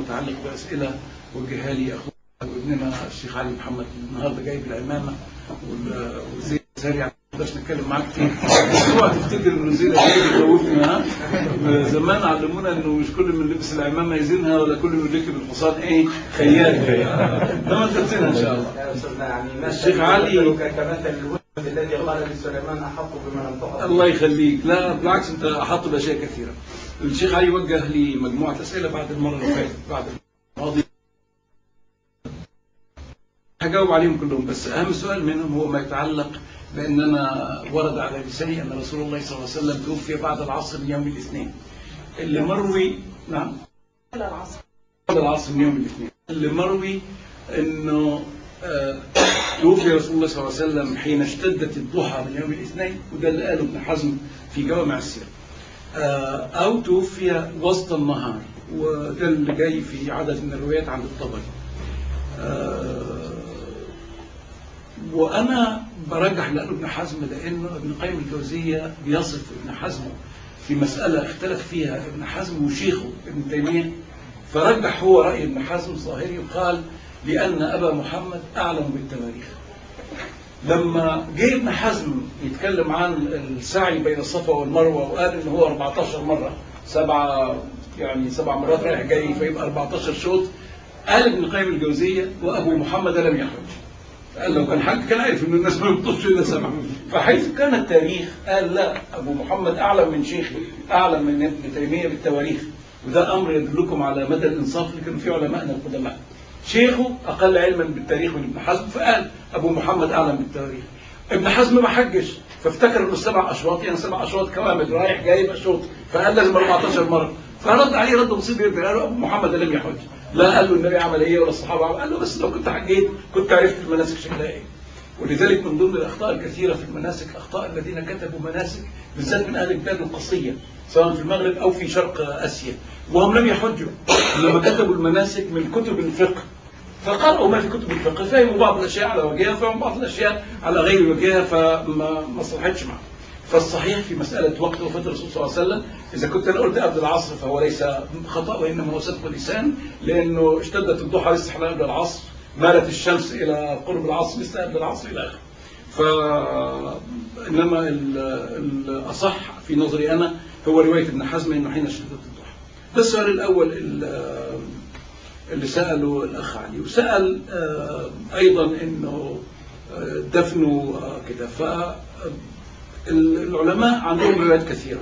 متعلق باسئله وجهها لي اخونا وابننا الشيخ علي محمد النهارده جاي بالعمامه وال- والزي سريع ما نقدرش نتكلم معاك كتير اوعى تفتكر انه زي جاي يخوفني ها زمان علمونا انه مش كل من لبس العمامه يزينها ولا كل من ركب الحصان ايه خيال انما انت تزينها ان شاء الله يا أستاذنا يعني الشيخ علي- كمثل الولد الذي قال لسليمان أحط بما لم تحط الله يخليك لا بالعكس انت احط باشياء كثيره الشيخ علي وجه لي مجموعه اسئله بعد المره اللي فاتت بعد الماضي هجاوب عليهم كلهم بس اهم سؤال منهم هو ما يتعلق بان انا ورد على لساني ان رسول الله صلى الله عليه وسلم توفي بعد العصر من يوم الاثنين اللي مروي نعم على العصر بعد العصر من يوم الاثنين اللي مروي انه آه، توفي رسول الله صلى الله عليه وسلم حين اشتدت الضحى من يوم الاثنين وده اللي قاله ابن حزم في جوامع السير آه، او توفي وسط النهار وده اللي جاي في عدد من الروايات عند الطبري آه، وانا برجح اللي قاله ابن حزم لانه ابن قيم الجوزيه بيصف ابن حزم في مساله اختلف فيها ابن حزم وشيخه ابن تيميه فرجح هو راي ابن حزم الظاهري وقال لان ابا محمد اعلم بالتواريخ لما جه ابن حزم يتكلم عن السعي بين الصفا والمروه وقال ان هو 14 مره سبعه يعني سبع مرات رايح جاي فيبقى 14 شوط قال ابن القيم الجوزيه وابو محمد لم يحج قال لو كان حد كان عارف ان الناس ما يبطلش الا سبعه فحيث كان التاريخ قال لا ابو محمد اعلم من شيخي اعلم من ابن تيميه بالتواريخ وده امر يدلكم على مدى الانصاف اللي كانوا فيه علمائنا القدماء شيخه اقل علما بالتاريخ من ابن حزم فقال ابو محمد اعلم بالتواريخ ابن حزم ما حجش فافتكر انه سبع اشواط يعني سبع اشواط كوامل رايح جاي اشواط فقال لازم 14 مره فرد عليه رد بسيط جدا قال له ابو محمد لم يحج لا قال له النبي عمل ايه ولا الصحابه عمل قال له بس لو كنت حجيت كنت عرفت المناسك شكلها ايه ولذلك من ضمن الاخطاء الكثيره في المناسك اخطاء الذين كتبوا مناسك بالذات من اهل البلاد القصيه سواء في المغرب او في شرق اسيا وهم لم يحجوا لما كتبوا المناسك من كتب الفقه فقرأوا ما في كتب الفقه فهموا بعض الاشياء على وجهها فهموا بعض الاشياء على غير وجهها فما ما صلحتش معهم فالصحيح في مسألة وقت وفاة الرسول صلى الله عليه وسلم إذا كنت أنا قلت قبل العصر فهو ليس خطأ وإنما هو صدق لسان لأنه اشتدت الضحى لسه احنا قبل العصر مالت الشمس إلى قرب العصر لسه قبل العصر إلى آخره ف إنما ال- الأصح في نظري أنا هو رواية ابن حزم إنه حين اشتدت الضحى ده السؤال الأول ال- اللي سأله الأخ علي وسأل آه، أيضا إنه آه، دفنه آه، كده ف العلماء عندهم روايات كثيرة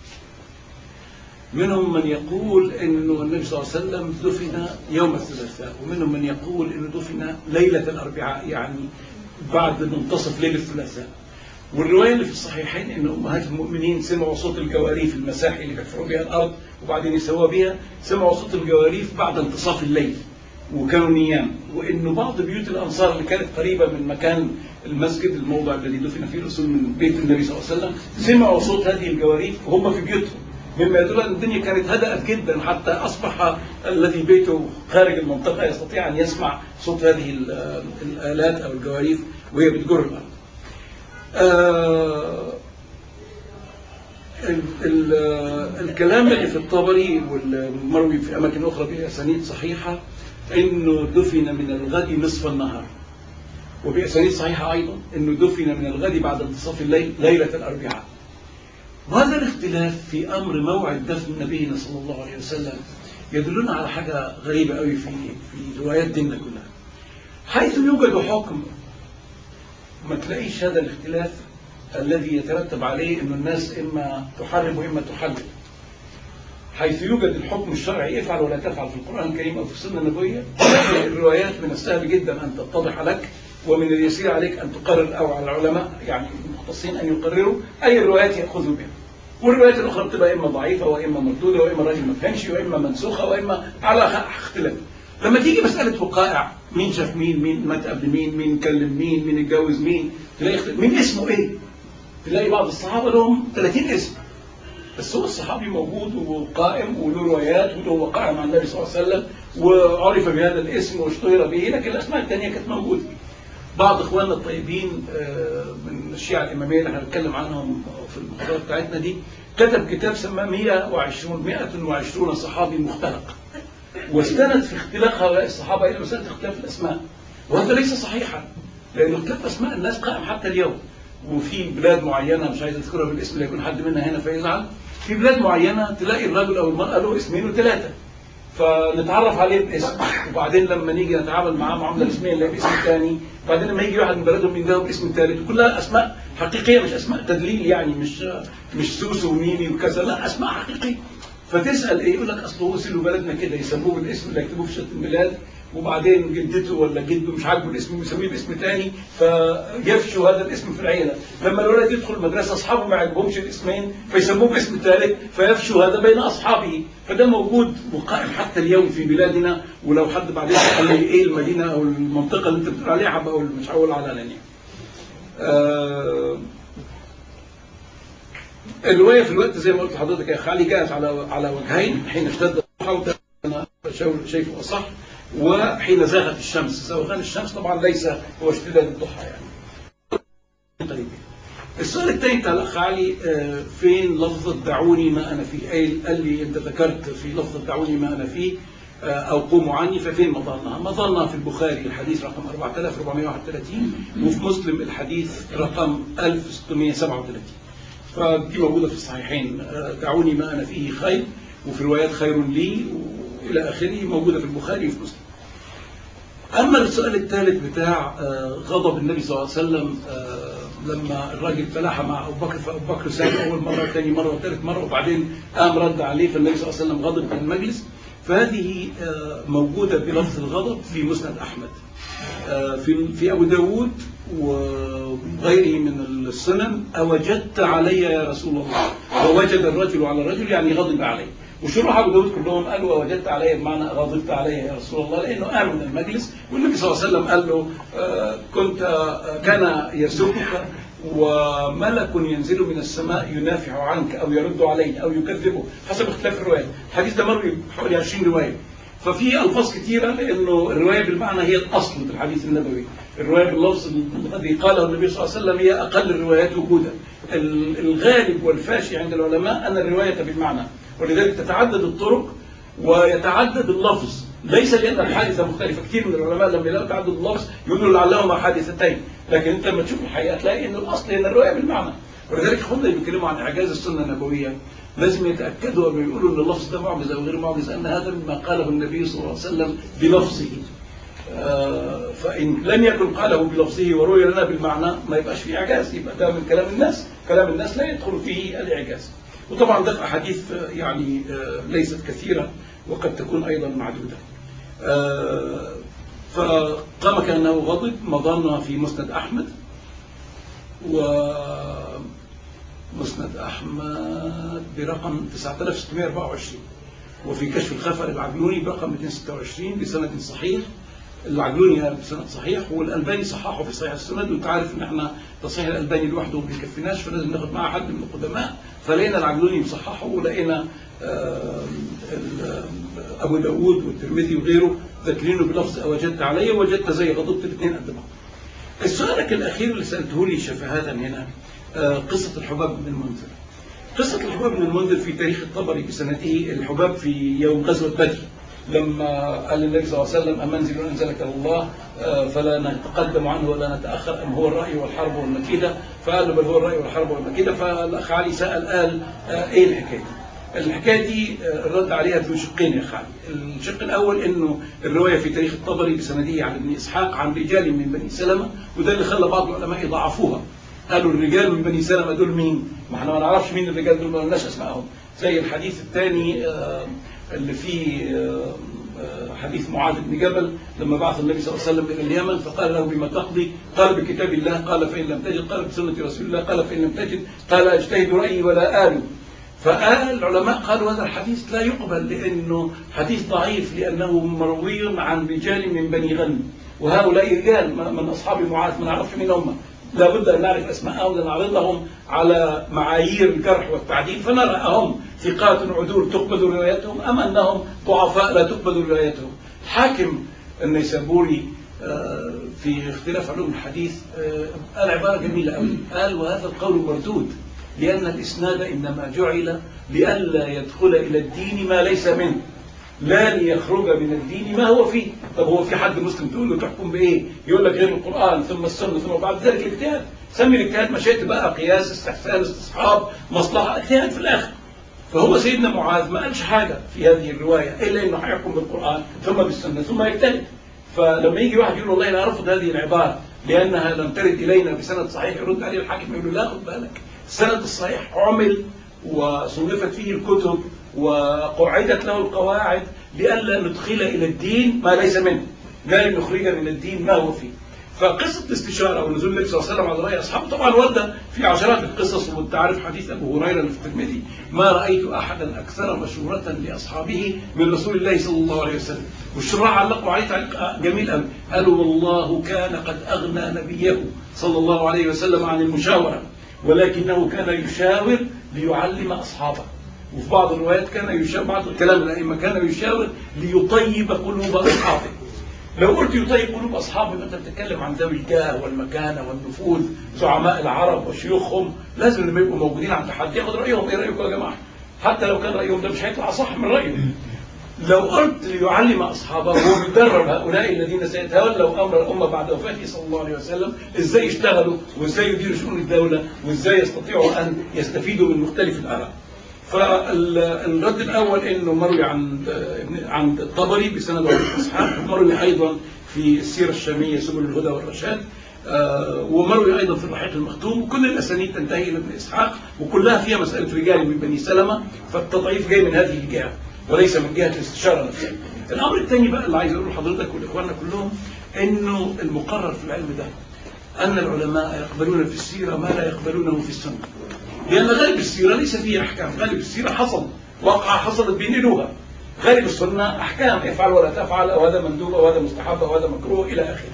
منهم من يقول انه النبي صلى الله عليه وسلم دفن يوم الثلاثاء ومنهم من يقول انه دفن ليلة الاربعاء يعني بعد منتصف ليلة الثلاثاء والرواية اللي في الصحيحين ان امهات المؤمنين سمعوا صوت الجواريف المساحي اللي بيحفروا بها الارض وبعدين يسووا بها سمعوا صوت الجواريف بعد انتصاف الليل وكانوا نيام وانه بعض بيوت الانصار اللي كانت قريبه من مكان المسجد الموضع الذي دفن فيه الرسول من بيت النبي صلى الله عليه وسلم سمعوا صوت هذه الجواريف وهم في بيوتهم مما يدل ان الدنيا كانت هدأت جدا حتى اصبح الذي بيته خارج المنطقه يستطيع ان يسمع صوت هذه ال- الالات او الجواريف وهي بتجر الارض. آه، ال- ال- الكلام اللي في الطبري والمروي في اماكن اخرى باسانيد صحيحه انه دفن من الغد نصف النهار وباسانيد صحيحه ايضا انه دفن من الغد بعد انتصاف الليل ليله الاربعاء وهذا الاختلاف في امر موعد دفن نبينا صلى الله عليه وسلم يدلنا على حاجه غريبه قوي في في روايات ديننا كلها حيث يوجد حكم ما تلاقيش هذا الاختلاف الذي يترتب عليه أن الناس إما تحرم وإما تحلل حيث يوجد الحكم الشرعي افعل ولا تفعل في القرآن الكريم أو في السنة النبوية الروايات من السهل جدا أن تتضح لك ومن اليسير عليك أن تقرر أو على العلماء يعني المختصين أن يقرروا أي الروايات يأخذوا بها والروايات الأخرى بتبقى إما ضعيفة وإما مردودة وإما الراجل ما فهمش وإما منسوخة وإما على اختلاف لما تيجي مسألة وقائع مين شاف مين مين مات قبل مين مين كلم مين مين اتجوز مين تلاقي اختلاف. مين اسمه ايه تلاقي بعض الصحابة لهم 30 اسم بس هو الصحابي موجود وقائم وله روايات وله وقائع مع النبي صلى الله عليه وسلم وعرف بهذا الاسم واشتهر به لكن الاسماء الثانيه كانت موجوده. بعض اخواننا الطيبين آه، من الشيعه الاماميه اللي هنتكلم عنهم في المحاضرات بتاعتنا دي كتب كتاب سماه 120 120 صحابي مختلق. واستند في اختلاف هؤلاء الصحابة إلى مسألة اختلاف الأسماء وهذا ليس صحيحا لأن اختلاف أسماء الناس قائم حتى اليوم وفي بلاد معينة مش عايز أذكرها بالاسم لا يكون حد منها هنا فيزعل في بلاد معينة تلاقي الرجل أو المرأة له اسمين وثلاثة فنتعرف عليه باسم وبعدين لما نيجي نتعامل معاه معامله اسميه نلاقي باسم ثاني وبعدين لما يجي واحد من بلدهم يندهوا باسم ثالث وكلها اسماء حقيقيه مش اسماء تدليل يعني مش مش سوسو وميمي وكذا لا اسماء حقيقيه فتسال ايه يقول لك اصل وصلوا بلدنا كده يسموه بالاسم اللي يكتبوه في شهاده الميلاد وبعدين جدته ولا جده مش عاجبه الاسم ويسميه باسم ثاني فيفشوا هذا الاسم في العيله لما الولد يدخل المدرسه اصحابه ما يعجبهمش الاسمين فيسموه باسم ثالث فيفشوا هذا بين اصحابه فده موجود وقائم حتى اليوم في بلادنا ولو حد بعدين قال لي ايه المدينه او المنطقه اللي انت بتقول عليها بقول مش هقول على يعني آه الروايه في الوقت زي ما قلت لحضرتك يا خالي جاءت على على وجهين حين اشتد الضحى انا شايفه اصح وحين زاغت الشمس زوغان الشمس طبعا ليس هو اشتداد الضحى يعني طيب السؤال الثاني بتاع الاخ علي آه، فين لفظة دعوني ما انا فيه قال قال لي انت ذكرت في لفظة دعوني ما انا فيه آه، او قوموا عني ففين مضانها؟ مضانها في البخاري الحديث رقم 4431 وفي مسلم الحديث رقم 1637 فدي موجودة في الصحيحين آه، دعوني ما انا فيه خير وفي روايات خير لي والى اخره موجودة في البخاري وفي مسلم أما السؤال الثالث بتاع آه، غضب النبي صلى الله عليه وسلم آه، لما الراجل تلاحى مع أبو بكر فأبو بكر ساب أول مرة وثاني مرة وثالث مرة وبعدين قام رد عليه فالنبي صلى الله عليه وسلم غضب في المجلس فهذه آه، موجودة بلفظ الغضب في مسند أحمد آه، في في أبو داود وغيره من السنن أوجدت علي يا رسول الله ووجد الرجل على الرجل يعني غضب عليه وشروح ابو داود كلهم قالوا وجدت علي بمعنى غضبت علي يا رسول الله لانه قام من المجلس والنبي صلى الله عليه وسلم قال له آه، كنت آه، كان يسبك وملك ينزل من السماء ينافع عنك او يرد عليه او يكذبه حسب اختلاف الروايات الحديث ده مر بحوالي 20 روايه ففي الفاظ كثيره لانه الروايه بالمعنى هي الاصل في الحديث النبوي الروايه باللفظ الذي قاله النبي صلى الله عليه وسلم هي اقل الروايات وجودا ال- الغالب والفاشي عند العلماء ان الروايه بالمعنى ولذلك تتعدد الطرق ويتعدد اللفظ ليس لان الحادثه مختلفه كثير من العلماء لما يلاقوا تعدد اللفظ يقولوا لعلهما حادثتين لكن انت لما تشوف الحقيقه تلاقي ان الاصل هي الروايه بالمعنى ولذلك اخواننا اللي بيتكلموا عن اعجاز السنه النبويه لازم يتاكدوا لما يقولوا ان اللفظ ده معجزه او غير معجزه ان هذا مما قاله النبي صلى الله عليه وسلم بلفظه آه، فإن لم يكن قاله بلفظه وروي لنا بالمعنى ما يبقاش فيه إعجاز يبقى ده من كلام الناس كلام الناس لا يدخل فيه الإعجاز وطبعا ده أحاديث آه، يعني آه، ليست كثيرة وقد تكون أيضا معدودة آه، فقام كأنه غضب مضانا في مسند أحمد ومسند أحمد برقم 9624 وفي كشف الخفا العجلوني برقم 226 بسند صحيح العجلوني بسند صحيح والالباني صححه في صحيح السند وانت عارف ان احنا تصحيح الالباني لوحده ما بيكفيناش فلازم ناخد معاه حد من القدماء فلقينا العجلوني مصححه ولقينا آه، ال- ابو داود والترمذي وغيره ذاكرينه بلفظ اوجدت علي ووجدت زي غضبت الاثنين قد بعض. سؤالك الاخير اللي سالته لي شفهاة هنا آه، قصه الحباب بن المنذر. قصة الحباب بن المنذر في تاريخ الطبري بسنته الحباب في يوم غزوة بدر لما قال النبي صلى الله عليه وسلم أمنزل أنزلك الله آه، فلا نتقدم عنه ولا نتأخر أم هو الرأي والحرب والمكيدة فقال له بل هو الرأي والحرب والمكيدة فالأخ علي سأل قال آه، إيه الحكاية دي؟ الحكايه دي آه، الرد عليها في شقين يا خالد الشق الاول انه الروايه في تاريخ الطبري بسنديه عن ابن اسحاق عن رجال من بني سلمه وده اللي خلى بعض العلماء يضعفوها قالوا الرجال من بني سلمه دول مين؟ ما احنا ما نعرفش مين الرجال دول ما قلناش اسمائهم زي الحديث الثاني آه، اللي فيه آه، آه، حديث معاذ بن جبل لما بعث النبي صلى الله عليه وسلم الى اليمن فقال له بما تقضي؟ قال بكتاب الله قال فان لم تجد قال بسنه رسول الله قال فان لم تجد قال اجتهد رايي ولا آل فقال العلماء قالوا هذا الحديث لا يقبل لأنه حديث ضعيف لأنه مروي عن رجال من بني غنم وهؤلاء رجال من أصحاب معاذ ما نعرفش مين هم لابد أن نعرف أسماءهم لنعرضهم على معايير الجرح والتعديل فنرى أهم ثقات عدول تقبل روايتهم أم أنهم ضعفاء لا تقبل روايتهم حاكم النيسابوري آه، في اختلاف علوم الحديث آه، قال عبارة جميلة قوي قال وهذا القول مردود لأن الإسناد إنما جعل لئلا يدخل إلى الدين ما ليس منه لن يخرج من الدين ما هو فيه طب هو في حد مسلم تقول له تحكم بايه يقول لك غير القران ثم السنه ثم بعد ذلك الاجتهاد سمي الاجتهاد ما شئت بقى قياس استحسان استصحاب مصلحه اجتهاد في الاخر فهو سيدنا معاذ ما قالش حاجه في هذه الروايه الا انه هيحكم بالقران ثم بالسنه ثم يجتهد فلما يجي واحد يقول والله انا ارفض هذه العباره لانها لم ترد الينا بسند صحيح يرد عليه الحاكم يقول له لا خد بالك السند الصحيح عمل وصنفت فيه الكتب وقعدت له القواعد لئلا ندخل الى الدين ما ليس منه لا نخرج من الدين ما هو فيه فقصه الاستشاره ونزول النبي صلى الله عليه وسلم على راي اصحابه طبعا ورده في عشرات القصص وانت عارف حديث ابو هريره اللي في الترمذي ما رايت احدا اكثر مشوره لاصحابه من رسول الله صلى الله عليه وسلم والشراع علقوا عليه تعليق جميل قوي قالوا والله كان قد اغنى نبيه صلى الله عليه وسلم عن المشاوره ولكنه كان يشاور ليعلم اصحابه وفي بعض الروايات كان يشاور بعض كلام الائمه كان يشاور ليطيب قلوب اصحابه لو قلت يطيب قلوب اصحابه يبقى انت بتتكلم عن ذوي الجاه والمكانه والنفوذ زعماء العرب وشيوخهم لازم لما يبقوا موجودين عند حد ياخد رايهم ايه رايكم يا جماعه؟ حتى لو كان رايهم ده مش هيطلع صح من رايه. لو قلت ليعلم اصحابه هو بيدرب هؤلاء الذين سيتولوا امر الامه بعد وفاته صلى الله عليه وسلم ازاي يشتغلوا وازاي يديروا شؤون الدوله وازاي يستطيعوا ان يستفيدوا من مختلف الاراء. فالرد الاول انه مروي عن عن الطبري بسند ابي اسحاق مروي ايضا في السيره الشاميه سبل الهدى والرشاد ومروي ايضا في الرحيق المختوم وكل الاسانيد تنتهي الى ابن اسحاق وكلها فيها مساله رجال من بني سلمه فالتضعيف جاي من هذه الجهه وليس من جهه الاستشاره نفسها. الامر الثاني بقى اللي عايز اقوله لحضرتك ولاخواننا كلهم انه المقرر في العلم ده ان العلماء يقبلون في السيره ما لا يقبلونه في السنه. لأن غالب السيرة ليس فيه أحكام غالب السيرة حصل وقعة حصلت بينقلوها غالب السنة أحكام افعل ولا تفعل أو هذا مندوب أو هذا مستحب أو هذا مكروه إلى آخره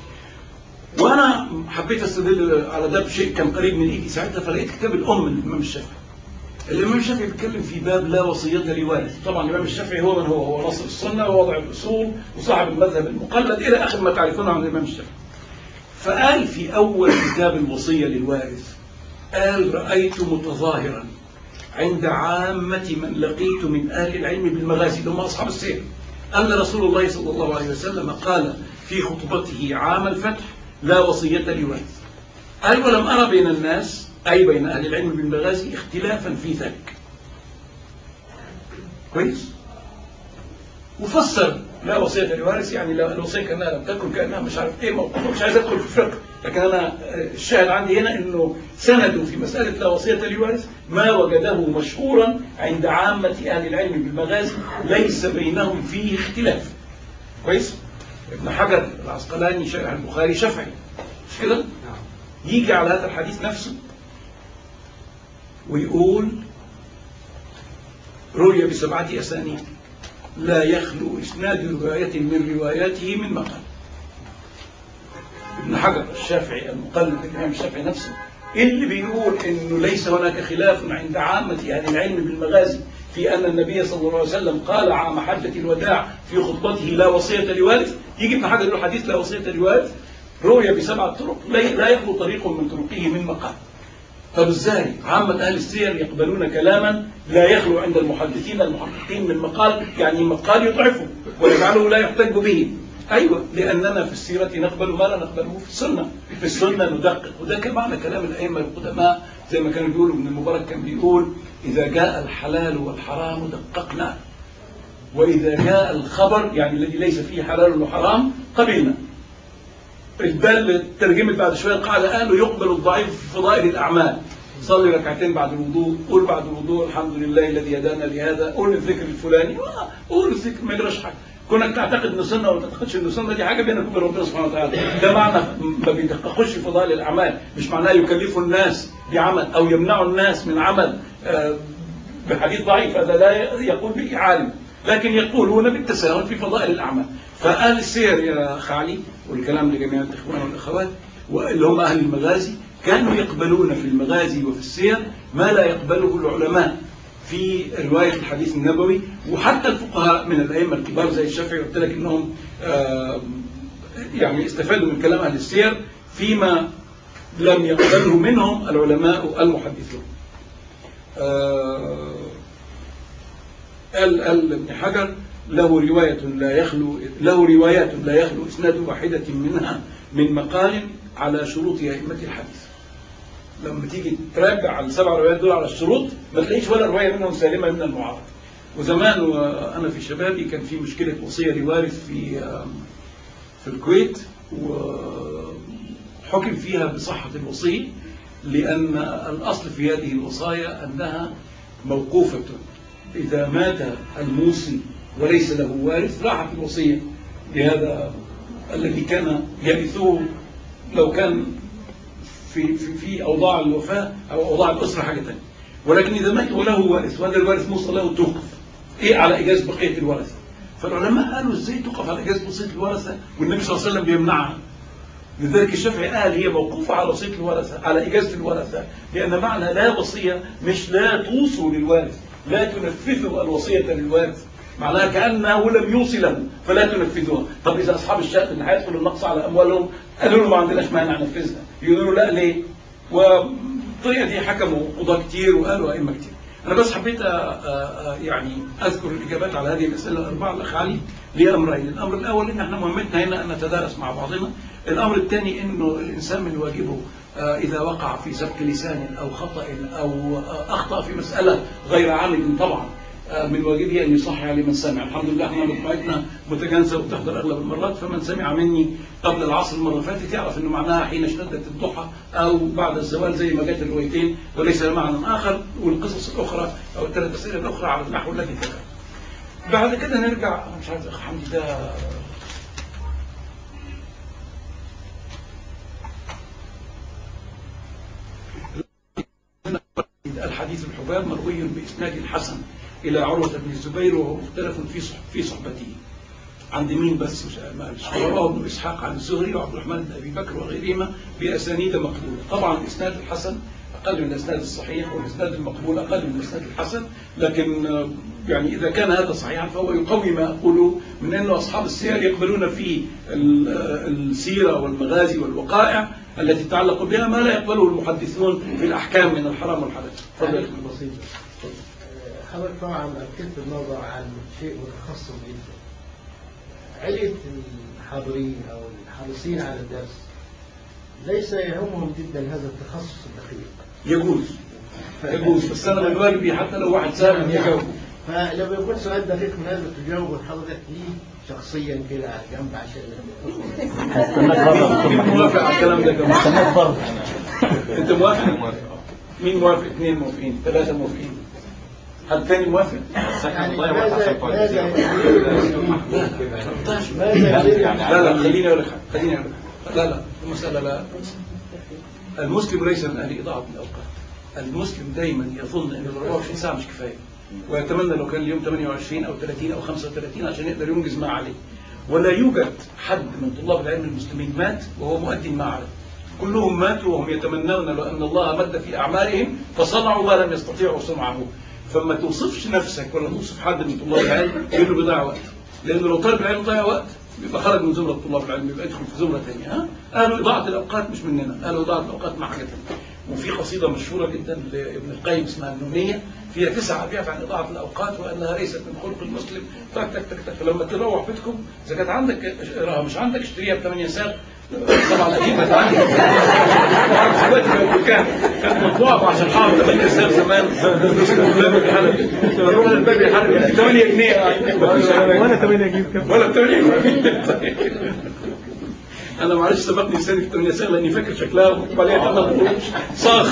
وأنا حبيت أستدل على ده بشيء كان قريب من إيدي ساعتها فلقيت كتاب الأم للإمام الشافعي الإمام الشافعي بيتكلم في باب لا وصية لوارث طبعا الإمام الشافعي هو من هو هو ناصر السنة ووضع الأصول وصاحب المذهب المقلد إلى آخر ما تعرفونه عن الإمام الشافعي فقال في أول كتاب الوصية للوارث قال رأيت متظاهرا عند عامة من لقيت من أهل العلم بالمغازي اللي هم أصحاب السير أن رسول الله صلى الله عليه وسلم قال في خطبته عام الفتح لا وصية لوارث قال ولم أرى بين الناس أي بين أهل العلم بالمغازي اختلافا في ذلك كويس وفسر لا وصية لوارث يعني لا الوصية كأنها لم تكن كأنها مش عارف ايه موقفه مش عايز ادخل في الفقه لكن انا الشاهد عندي هنا انه سندوا في مسألة لا وصية لوارث ما وجده مشهورا عند عامة اهل العلم بالمغازي ليس بينهم فيه اختلاف كويس ابن حجر العسقلاني شارح البخاري شافعي مش كده يجي على هذا الحديث نفسه ويقول روي بسبعة أسانيد لا يخلو إسناد رواية من رواياته من مقال ابن حجر الشافعي المقلد الإمام الشافعي نفسه اللي بيقول إنه ليس هناك خلاف عند عامة أهل العلم بالمغازي في أن النبي صلى الله عليه وسلم قال عام حجة الوداع في خطبته لا وصية لوارث يجي ابن حجر له حديث لا وصية لوارث روي بسبعة طرق لا يخلو طريق من طرقه من مقال طب ازاي عامة أهل السير يقبلون كلاما لا يخلو عند المحدثين المحققين من مقال يعني مقال يضعفه ويجعله لا يحتج به أيوة لأننا في السيرة نقبل ما لا نقبله في السنة في السنة ندقق وده كان معنى كلام الأئمة القدماء زي ما كانوا بيقولوا ابن المبارك كان بيقول إذا جاء الحلال والحرام دققنا وإذا جاء الخبر يعني الذي ليس فيه حلال وحرام قبلنا البل ترجمت بعد شويه القاعده قالوا يقبل الضعيف في فضائل الاعمال صلي ركعتين بعد الوضوء قول بعد الوضوء الحمد لله الذي هدانا لهذا قول الذكر الفلاني قول الذكر ما يجراش حاجه كونك تعتقد انه سنه ولا ما تعتقدش انه سنه دي حاجه بينك وبين ربنا سبحانه وتعالى ده معنى ما بيدققوش في فضائل الاعمال مش معناه يكلفوا الناس بعمل او يمنعوا الناس من عمل بحديث ضعيف هذا لا يقول به عالم لكن يقولون بالتساهل في فضائل الاعمال فأهل السير يا خالي والكلام لجميع الإخوان والأخوات اللي هم أهل المغازي كانوا يقبلون في المغازي وفي السير ما لا يقبله العلماء في رواية الحديث النبوي وحتى الفقهاء من الأئمة الكبار زي الشافعي قلت لك إنهم يعني استفادوا من كلام أهل السير فيما لم يقبله منهم العلماء المحدثون. قال قال ابن حجر له رواية لا يخلو له روايات لا يخلو إسناد واحدة منها من مقال على شروط أئمة الحديث لما تيجي تراجع على السبع روايات دول على الشروط ما تلاقيش ولا رواية منهم سالمة من المعارض وزمان وأنا في شبابي كان في مشكلة وصية لوارث في في الكويت وحكم فيها بصحة الوصية لأن الأصل في هذه الوصايا أنها موقوفة إذا مات الموصي وليس له وارث راحت الوصية لهذا الذي كان يرثه لو كان في في في أوضاع الوفاة أو أوضاع الأسرة حاجة ثانيه ولكن إذا مات وله وارث وهذا الوارث موصى له توقف إيه على إجازة بقية الورثة فالعلماء قالوا إزاي توقف على إجازة وصية الورثة والنبي صلى الله عليه وسلم بيمنعها لذلك الشافعي قال هي موقوفة على وصية الورثة على إجازة الورثة لأن معنى لا وصية مش لا توصوا للوارث لا تنفذوا الوصية للوارث معناها كأنه لم يوصي له فلا تنفذوها طب إذا أصحاب الشأن اللي هيدخل النقص على أموالهم قالوا له ما عندناش مانع ننفذها يقولوا لا ليه والطريقة دي حكموا قضاة كتير وقالوا أئمة كتير أنا بس حبيت أ- أ- يعني أذكر الإجابات على هذه الأسئلة الأربعة الأخ علي لأمرين الأمر الأول إن إحنا مهمتنا هنا أن نتدارس مع بعضنا الأمر الثاني إنه الإنسان من واجبه آه، إذا وقع في سبك لسان أو خطأ أو آه، أخطأ في مسألة غير عامد طبعا آه، من واجبه أن يصحح لمن سمع الحمد لله احنا مجموعتنا متجانسة وتحضر أغلب المرات فمن سمع مني قبل العصر المرة اللي فاتت يعرف أنه معناها حين اشتدت الضحى أو بعد الزوال زي ما جت الروايتين وليس لها معنى آخر والقصص الأخرى أو الثلاث أسئلة الأخرى على النحو الذي ذكر بعد كده نرجع أنا مش عارف أخ حمدي ده الحديث الحباب مروي بإسناد حسن إلى عروة بن الزبير وهو مختلف في صح في صحبته عند مين بس مش مش رواه ابن إسحاق عن الزهري وعبد الرحمن بن أبي بكر وغيرهما بأسانيد مقبولة طبعا الإسناد الحسن أقل من الإسناد الصحيح والإسناد المقبول أقل من الإسناد الحسن لكن آه، يعني إذا كان هذا صحيحا فهو يقوي ما أقوله من أن أصحاب السير يقبلون في ال- آه، السيرة والمغازي والوقائع التي تتعلق بها ما لا يقبله المحدثون في الأحكام من الحرام والحلال تفضل تعليق بسيط آه، حضرتك طبعا أكدت النظر عن شيء متخصص جدا علة الحاضرين أو الحريصين على الدرس ليس يهمهم جدا هذا التخصص الدقيق يجوز يجوز بس أنا من واجبي حتى لو واحد سأل يجاوب فلما يكون سؤال دقيق من هذا تجاوب حضرتك ليه شخصيا كده على جنب عشان مين موافق على الكلام ده يا جماعة؟ أنت موافق؟ مين موافق؟ اثنين موافقين، ثلاثة موافقين. حد ثاني موافق؟ يعني ماذا ماذا يريد المسلمين؟ ماذا يريد لا لا خليني أقول لك حاجة، خليني أقول لك حاجة. لا لا المسألة لا المسلم ليس من أهل إضاعة الأوقات المسلم دايما يظن أن ال 24 ساعة مش كفاية ويتمنى لو كان اليوم 28 أو 30 أو 35 عشان يقدر ينجز ما عليه ولا يوجد حد من طلاب العلم المسلمين مات وهو مؤدي ما عليه كلهم ماتوا وهم يتمنون لو أن الله مد في أعمارهم فصنعوا ما لم يستطيعوا صنعه فما توصفش نفسك ولا توصف حد من طلاب العلم بأنه بيضيع وقت لأنه لو طالب العلم ضيع وقت يبقى خرج من زمرة طلاب العلم يبقى يدخل في زمرة ثانية ها؟ قالوا إضاعة الأوقات مش مننا قالوا إضاعة الأوقات مع حاجة ثانية وفي قصيدة مشهورة جدا لابن القيم اسمها النونية فيها تسع أبيات عن إضاعة الأوقات وأنها ليست من خلق المسلم تك تك تك تك فلما تروح بيتكم إذا كانت عندك اقراها مش عندك اشتريها ب 8 ساغ طبعا أكيد ما عندك دلوقتي بقت بكام؟ كانت مطبوعة عشان حاول 8 ساغ زمان الباب الحلبي نروح للباب الحلبي 8 جنيه ولا 8 اجيب كام ولا الثمانية أنا معلش سبقني لساني في الثمانية سنة لأني فاكر شكلها ومكتوب عليها ثمان قروش صاخ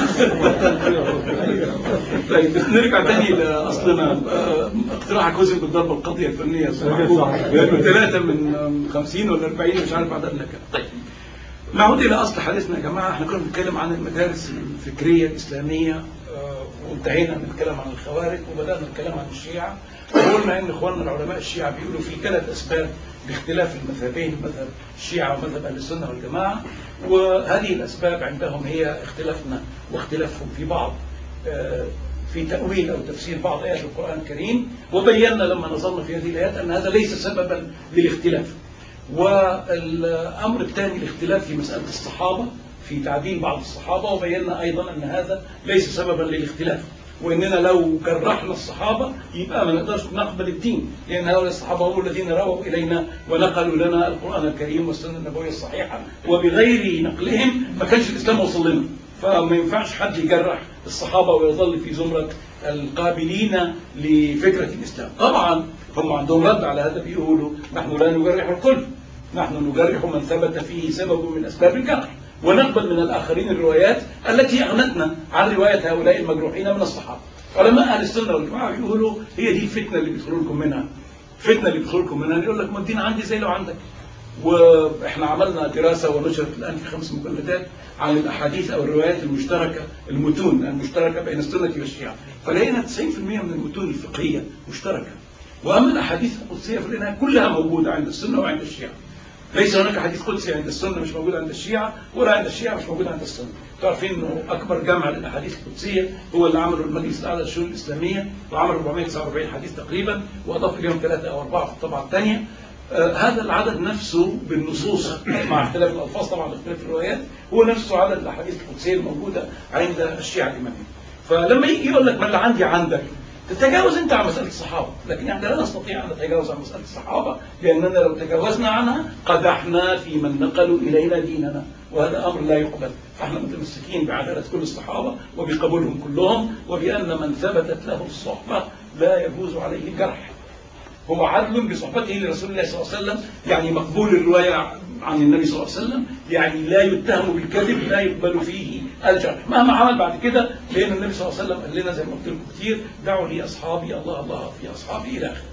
طيب بس نرجع تاني لأصلنا آه، اقتراحك وزن بالضربة القاضية الفنية ثلاثة من 50 ولا 40 مش عارف عدد لك طيب نعود إلى أصل حديثنا يا جماعة احنا كنا بنتكلم عن المدارس الفكرية الإسلامية آه، وانتهينا من الكلام عن الخوارج وبدأنا الكلام عن الشيعة وقلنا إن إخواننا العلماء الشيعة بيقولوا في ثلاث أسباب لاختلاف المذهبين مذهب الشيعة ومذهب أهل السنة والجماعة وهذه الأسباب عندهم هي اختلافنا واختلافهم في بعض آه، في تأويل أو تفسير بعض آيات القرآن الكريم وبينا لما نظرنا في هذه الآيات أن هذا ليس سببا للاختلاف والأمر الثاني الاختلاف في مسألة الصحابة في تعديل بعض الصحابة وبينا أيضا أن هذا ليس سببا للاختلاف واننا لو جرحنا الصحابه يبقى ما نقدرش نقبل الدين لان هؤلاء الصحابه هم الذين رووا الينا ونقلوا لنا القران الكريم والسنه النبويه الصحيحه وبغير نقلهم ما كانش الاسلام وصل لنا فما ينفعش حد يجرح الصحابه ويظل في زمره القابلين لفكره الاسلام طبعا هم عندهم رد على هذا بيقولوا نحن لا نجرح الكل نحن نجرح من ثبت فيه سبب من اسباب الجرح ونقبل من الاخرين الروايات التي اغنتنا عن روايه هؤلاء المجروحين من الصحابه. علماء اهل السنه والجماعه بيقولوا هي دي الفتنه اللي بيدخلوا لكم منها. الفتنه اللي بيدخلوا لكم منها يقول لك ما الدين عندي زي لو عندك. واحنا عملنا دراسه ونشرت الان في خمس مجلدات عن الاحاديث او الروايات المشتركه المتون المشتركه بين السنه والشيعه. فلقينا 90% من المتون الفقهيه مشتركه. واما الاحاديث القدسيه فلانها كلها موجوده عند السنه وعند الشيعه. ليس هناك حديث قدسي عند السنه مش موجود عند الشيعه ولا عند الشيعه مش موجود عند السنه. تعرفين انه اكبر جمع للاحاديث القدسيه هو اللي عمله المجلس الاعلى للشؤون الاسلاميه وعمل 449 حديث تقريبا واضاف اليهم ثلاثه او اربعه في الطبعه الثانيه. آه هذا العدد نفسه بالنصوص مع اختلاف الالفاظ طبعا واختلاف الروايات هو نفسه عدد الاحاديث القدسيه الموجوده عند الشيعه الاماميه. فلما يجي يقول لك ما اللي عندي عندك تتجاوز انت عن مساله الصحابه، لكن احنا لا نستطيع ان نتجاوز عن مساله الصحابه لاننا لو تجاوزنا عنها قدحنا في من نقلوا الينا ديننا، وهذا امر لا يقبل، فاحنا متمسكين بعداله كل الصحابه وبقبولهم كلهم وبان من ثبتت له الصحبه لا يجوز عليه الجرح. هو عدل بصحبته لرسول الله صلى الله عليه وسلم يعني مقبول الروايه عن النبي صلى الله عليه وسلم يعني لا يتهم بالكذب لا يقبل فيه الجرح مهما عمل بعد كده لان النبي صلى الله عليه وسلم قال لنا زي ما قلت لكم كتير دعوا لي اصحابي الله الله في اصحابي الى اخره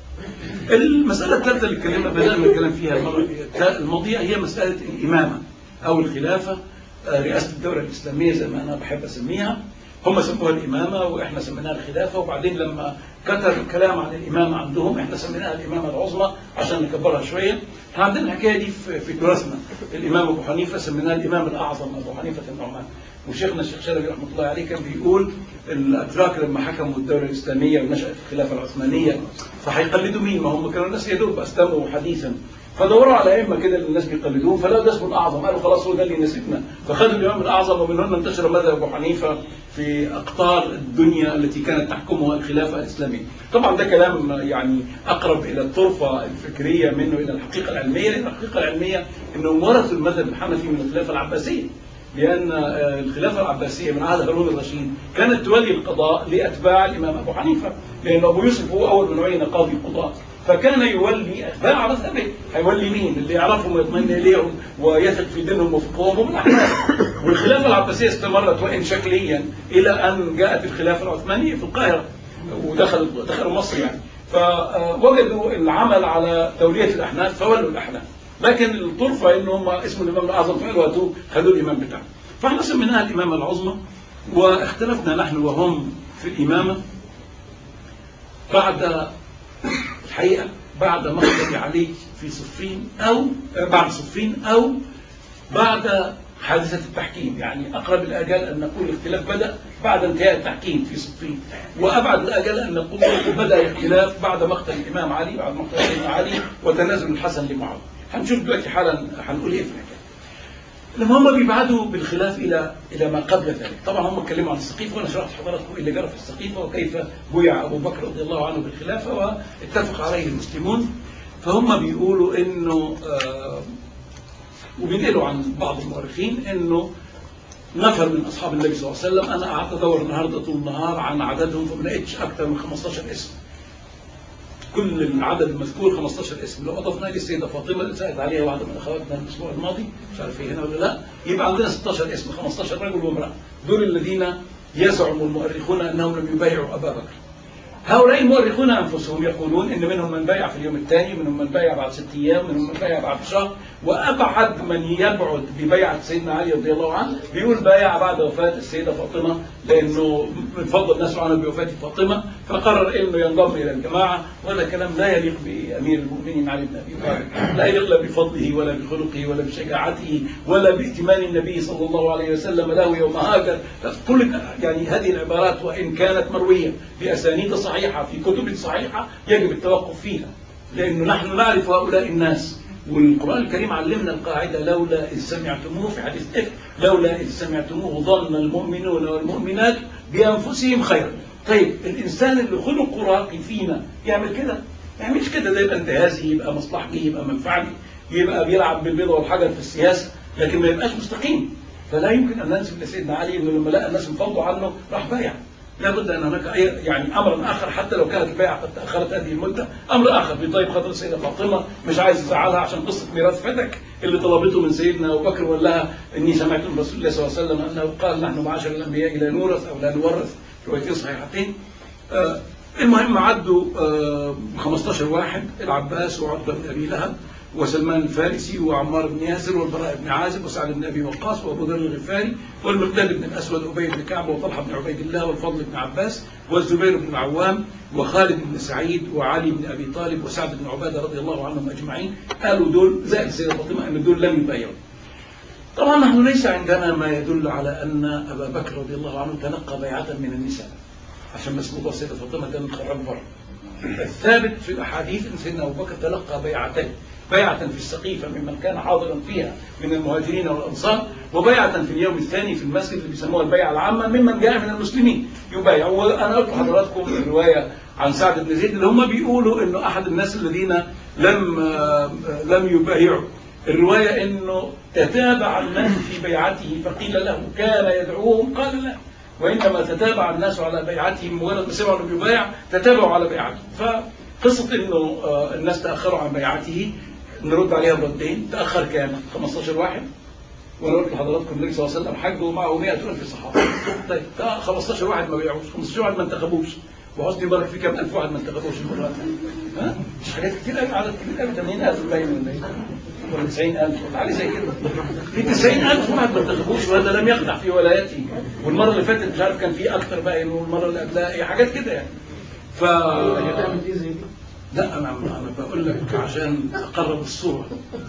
المساله الثالثه اللي اتكلمنا بدانا الكلام فيها المره الماضيه هي مساله الامامه او الخلافه رئاسه الدوله الاسلاميه زي ما انا بحب اسميها هم سموها الامامه واحنا سميناها الخلافه وبعدين لما كتر الكلام عن الامامه عندهم احنا سميناها الامامه العظمى عشان نكبرها شويه احنا عندنا الحكايه دي في في تراثنا الامام ابو حنيفه سميناه الامام الاعظم ابو حنيفه النعمان وشيخنا الشيخ شلبي رحمه الله عليه كان بيقول الاتراك لما حكموا الدوله الاسلاميه ونشات الخلافه العثمانيه فهيقلدوا مين؟ ما هم كانوا الناس يا دوب اسلموا حديثا فدوروا على ائمه كده اللي الناس بيقلدوهم فلا ده اسمه الاعظم قالوا خلاص هو ده اللي يناسبنا فخدوا الامام الاعظم ومن هنا انتشر مذهب ابو حنيفه في اقطار الدنيا التي كانت تحكمها الخلافه الاسلاميه. طبعا ده كلام يعني اقرب الى الطرفه الفكريه منه الى الحقيقه العلميه لان الحقيقه العلميه انهم ورثوا المذهب الحنفي من الخلافه العباسيه. لأن الخلافة العباسية من عهد هارون الرشيد كانت تولي القضاء لأتباع الإمام أبو حنيفة لأن أبو يوسف هو أول من عين قاضي القضاء فكان يولي أتباع مذهبه هيولي مين اللي يعرفهم ويطمئن إليهم ويثق في دينهم وفقههم هم الأحناف والخلافة العباسية استمرت وإن شكليا إلى أن جاءت الخلافة العثمانية في القاهرة ودخل دخلوا مصر يعني فوجدوا العمل على تولية الأحناف فولوا الأحناف لكن الطرفة ان هم اسم الامام الاعظم في الوقت خدوا الامام بتاعه فاحنا سميناها الامامه العظمى واختلفنا نحن وهم في الامامه بعد الحقيقه بعد مقتل علي في صفين او بعد صفين او بعد حادثة التحكيم يعني أقرب الآجال أن نقول الاختلاف بدأ بعد انتهاء التحكيم في صفين وأبعد الآجال أن نقول بدأ الاختلاف بعد مقتل الإمام علي بعد مقتل سيدنا علي وتنازل الحسن لمعاوية هنشوف دلوقتي حالا هنقول ايه في الحكايه. لما هم بيبعدوا بالخلاف الى الى ما قبل ذلك، طبعا هم اتكلموا عن السقيفه وانا شرحت حضراتكم اللي جرى في السقيفه وكيف بويع ابو بكر رضي الله عنه بالخلافه واتفق عليه المسلمون فهم بيقولوا انه آه وبينقلوا عن بعض المؤرخين انه نفر من اصحاب النبي صلى الله عليه وسلم انا قعدت ادور النهارده طول النهار عن عددهم فما لقيتش اكثر من 15 اسم كل العدد المذكور 15 اسم لو اضفنا لي السيده فاطمه اللي سالت عليها واحده من اخواتنا الاسبوع الماضي مش عارف هي هنا ولا لا يبقى عندنا 16 اسم 15 رجل وامراه دول الذين يزعم المؤرخون انهم لم يبايعوا ابا بكر هؤلاء المؤرخون انفسهم يقولون ان منهم من بايع في اليوم الثاني منهم من بايع بعد ست ايام منهم من بايع بعد شهر وابعد من يبعد ببيعه سيدنا علي رضي الله عنه بيقول بايع بعد وفاه السيده فاطمه لانه من فضل الناس عنه بوفاه فاطمه فقرر انه ينضم الى الجماعه وهذا كلام لا يليق بامير المؤمنين علي بن ابي طالب لا يليق لا بفضله ولا بخلقه ولا بشجاعته ولا بائتمان النبي صلى الله عليه وسلم له يوم هاجر كل يعني هذه العبارات وان كانت مرويه باسانيد صحيحه في كتب صحيحه يجب التوقف فيها لانه نحن نعرف هؤلاء الناس والقرآن الكريم علمنا القاعدة لولا إذ سمعتموه في حديث إفك لولا إذ سمعتموه ظن المؤمنون والمؤمنات بأنفسهم خيرا طيب الانسان اللي خلقه راقي فينا يعمل كده ما يعملش كده ده يبقى انتهازي يبقى مصلحجي يبقى منفعجي يبقى بيلعب بالبيضه والحجر في السياسه لكن ما يبقاش مستقيم فلا يمكن ان ننسب لسيدنا علي انه لما لقى الناس انفضوا عنه راح بايع لابد ان هناك أي يعني امر اخر حتى لو كانت البيعه قد تاخرت هذه المده امر اخر بيطيب خاطر السيده فاطمه مش عايز يزعلها عشان قصه ميراث فتك اللي طلبته من سيدنا ابو بكر وقال لها اني سمعت من رسول الله صلى الله عليه وسلم انه قال نحن معاشر الانبياء لا نورث او لا نورث روايتين صحيحتين آه المهم عدوا آه 15 واحد العباس وعتبه بن ابي لهب وسلمان الفارسي وعمار بن ياسر والبراء بن عازب وسعد بن ابي وقاص وابو ذر الغفاري والمقداد بن الاسود وابي بن كعب وطلحه بن عبيد الله والفضل بن عباس والزبير بن العوام وخالد بن سعيد وعلي بن ابي طالب وسعد بن عباده رضي الله عنهم اجمعين قالوا دول زائد السيده فاطمه ان دول لم يبايعوا. طبعا نحن ليس عندنا ما يدل على ان ابا بكر رضي الله عنه تلقى بيعه من النساء عشان بس موضوع السيده فاطمه ده نخرج بره. الثابت في الاحاديث ان سيدنا ابو بكر تلقى بيعتين بيعة في السقيفة ممن كان حاضرا فيها من المهاجرين والأنصار وبيعة في اليوم الثاني في المسجد اللي بيسموها البيعة العامة ممن جاء من المسلمين يبايع وأنا قلت لحضراتكم الرواية عن سعد بن زيد اللي هم بيقولوا إنه أحد الناس الذين لم لم يبايعوا الرواية إنه تتابع الناس في بيعته فقيل له كان يدعوهم قال لا وإنما تتابع الناس على بيعته مجرد ما سمعوا انه بيبايع تتابعوا على بيعته فقصة إنه الناس تأخروا عن بيعته نرد عليها بردين تأخر كام 15 واحد وانا قلت لحضراتكم النبي صلى الله عليه وسلم حج ومعه 100 ألف صحابة طيب 15 واحد ما بيعوش 15 واحد ما انتخبوش وحسني مبارك في كام ألف واحد ما انتخبوش المرة ها مش حاجات كتير قوي عدد كبير قوي 80000 باين ولا ايه ولا 90000 تعالي زي كده في 90000 واحد ما انتخبوش وهذا لم يقطع في ولايته والمرة اللي فاتت مش عارف كان في أكتر باين والمرة اللي قبلها هي حاجات كده يعني ف هتعمل ايه زي دي؟ لا انا انا بقول لك عشان اقرب الصوره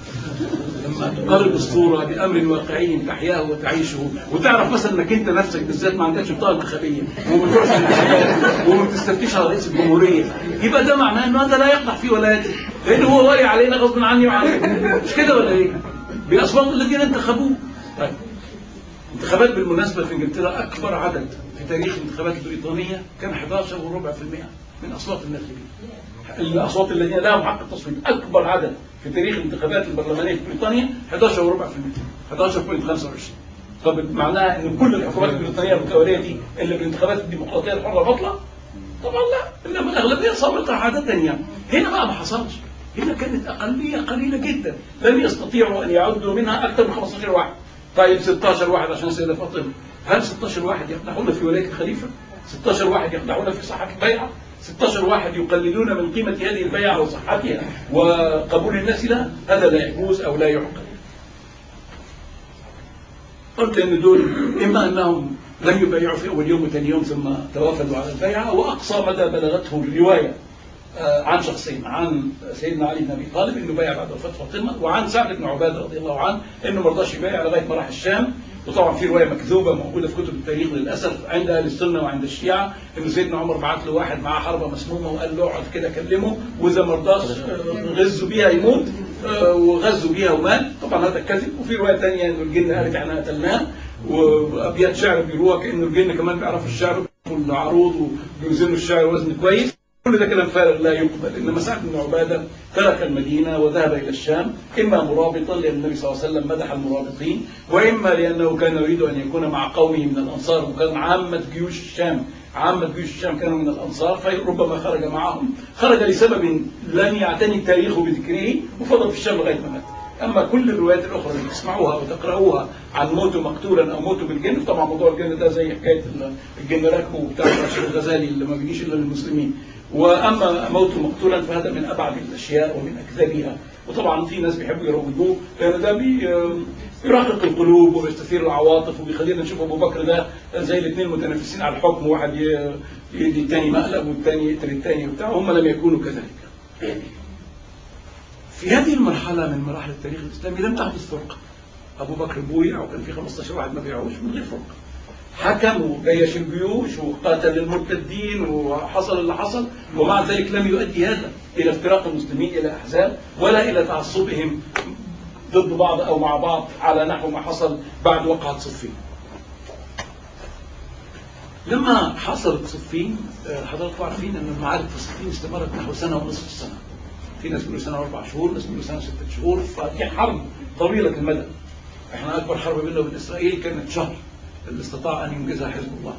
لما تقرب الصوره بامر واقعي تحياه وتعيشه وتعرف مثلا انك انت نفسك بالذات ما عندكش بطاقه انتخابيه وما بتروحش الانتخابات وما بتستفتيش على رئيس الجمهوريه يبقى ده معناه انه هذا لا يقطع في ولايته لانه هو والي علينا غصب عني وعنك مش كده ولا ايه؟ باصوات الذين انتخبوه طيب انتخابات بالمناسبه في انجلترا اكبر عدد في تاريخ الانتخابات البريطانيه كان 11 وربع في المئة من اصوات الناخبين الاصوات الذين لهم حق التصويت اكبر عدد في تاريخ الانتخابات البرلمانيه في بريطانيا 11 وربع في المئة 11.25 طب معناها ان كل الحكومات البريطانيه المتواليه دي اللي بالانتخابات الديمقراطيه الحره بطله طبعا لا انما الاغلبيه صامته عاده يعني هنا بقى ما حصلش هنا كانت اقليه قليله جدا لم يستطيعوا ان يعدوا منها اكثر من 15 واحد طيب 16 واحد عشان السيده فاطمه هل 16 واحد يقدحون في ولايه الخليفه 16 واحد يقدحون في صحه البيعه 16 واحد يقللون من قيمة هذه البيعة وصحتها وقبول الناس لها هذا لا يجوز أو لا يعقل قلت أن دول إما أنهم لم يبايعوا في أول يوم وثاني يوم ثم توافدوا على البيعة وأقصى مدى بلغته الرواية عن شخصين عن سيدنا علي بن ابي طالب انه بايع بعد وفاه فاطمه وعن سعد بن عباده رضي الله عنه انه ما رضاش يبايع لغايه ما راح الشام وطبعا في روايه مكذوبه موجوده في كتب التاريخ للاسف عند اهل السنه وعند الشيعه انه سيدنا عمر بعت له واحد معاه حربه مسمومه وقال له اقعد كده كلمه واذا ما رضاش غزوا بيها يموت وغزوا بيها ومات طبعا هذا كذب وفي روايه ثانيه انه الجن قالت احنا قتلناه وابيات شعر بيروها كانه الجن كمان بيعرفوا الشعر العروض وبيوزنوا الشعر وزن كويس كل ده كلام فارغ لا يقبل انما سعد بن عباده ترك المدينه وذهب الى الشام اما مرابطا لان النبي صلى الله عليه وسلم مدح المرابطين واما لانه كان يريد ان يكون مع قومه من الانصار وكان عامه جيوش الشام عامة جيوش الشام كانوا من الأنصار فربما خرج معهم خرج لسبب لن يعتني التاريخ بذكره وفضل في الشام لغاية ما مات أما كل الروايات الأخرى اللي تسمعوها وتقرأوها عن موته مقتولا أو موته بالجن طبعا موضوع الجن ده زي حكاية الجن راكبه بتاع الشيخ الغزالي اللي ما بيجيش إلا للمسلمين واما موته مقتولا فهذا من ابعد الاشياء ومن اكذبها وطبعا في ناس بيحبوا يروجوه لان ده بيرقق القلوب وبيستثير العواطف وبيخلينا نشوف ابو بكر ده زي الاثنين متنافسين على الحكم واحد يدي الثاني مقلب والثاني يقتل الثاني وبتاع هم لم يكونوا كذلك. في هذه المرحله من مراحل التاريخ الاسلامي لم تحدث فرقه. ابو بكر بويع وكان في 15 واحد ما بيعوش من غير فرقه. حكم وجيش الجيوش وقاتل المرتدين وحصل اللي حصل ومع ذلك لم يؤدي هذا الى افتراق المسلمين الى احزاب ولا الى تعصبهم ضد بعض او مع بعض على نحو ما حصل بعد وقعه صفين. لما حصلت صفين آه، حضراتكم عارفين ان المعارك في صفين استمرت نحو سنه ونصف السنه في ناس بيقولوا سنه واربع شهور ناس بيقولوا سنه ستة شهور فدي حرب طويله المدى احنا اكبر حرب بيننا وبين اسرائيل كانت شهر اللي استطاع ان ينجزها حزب الله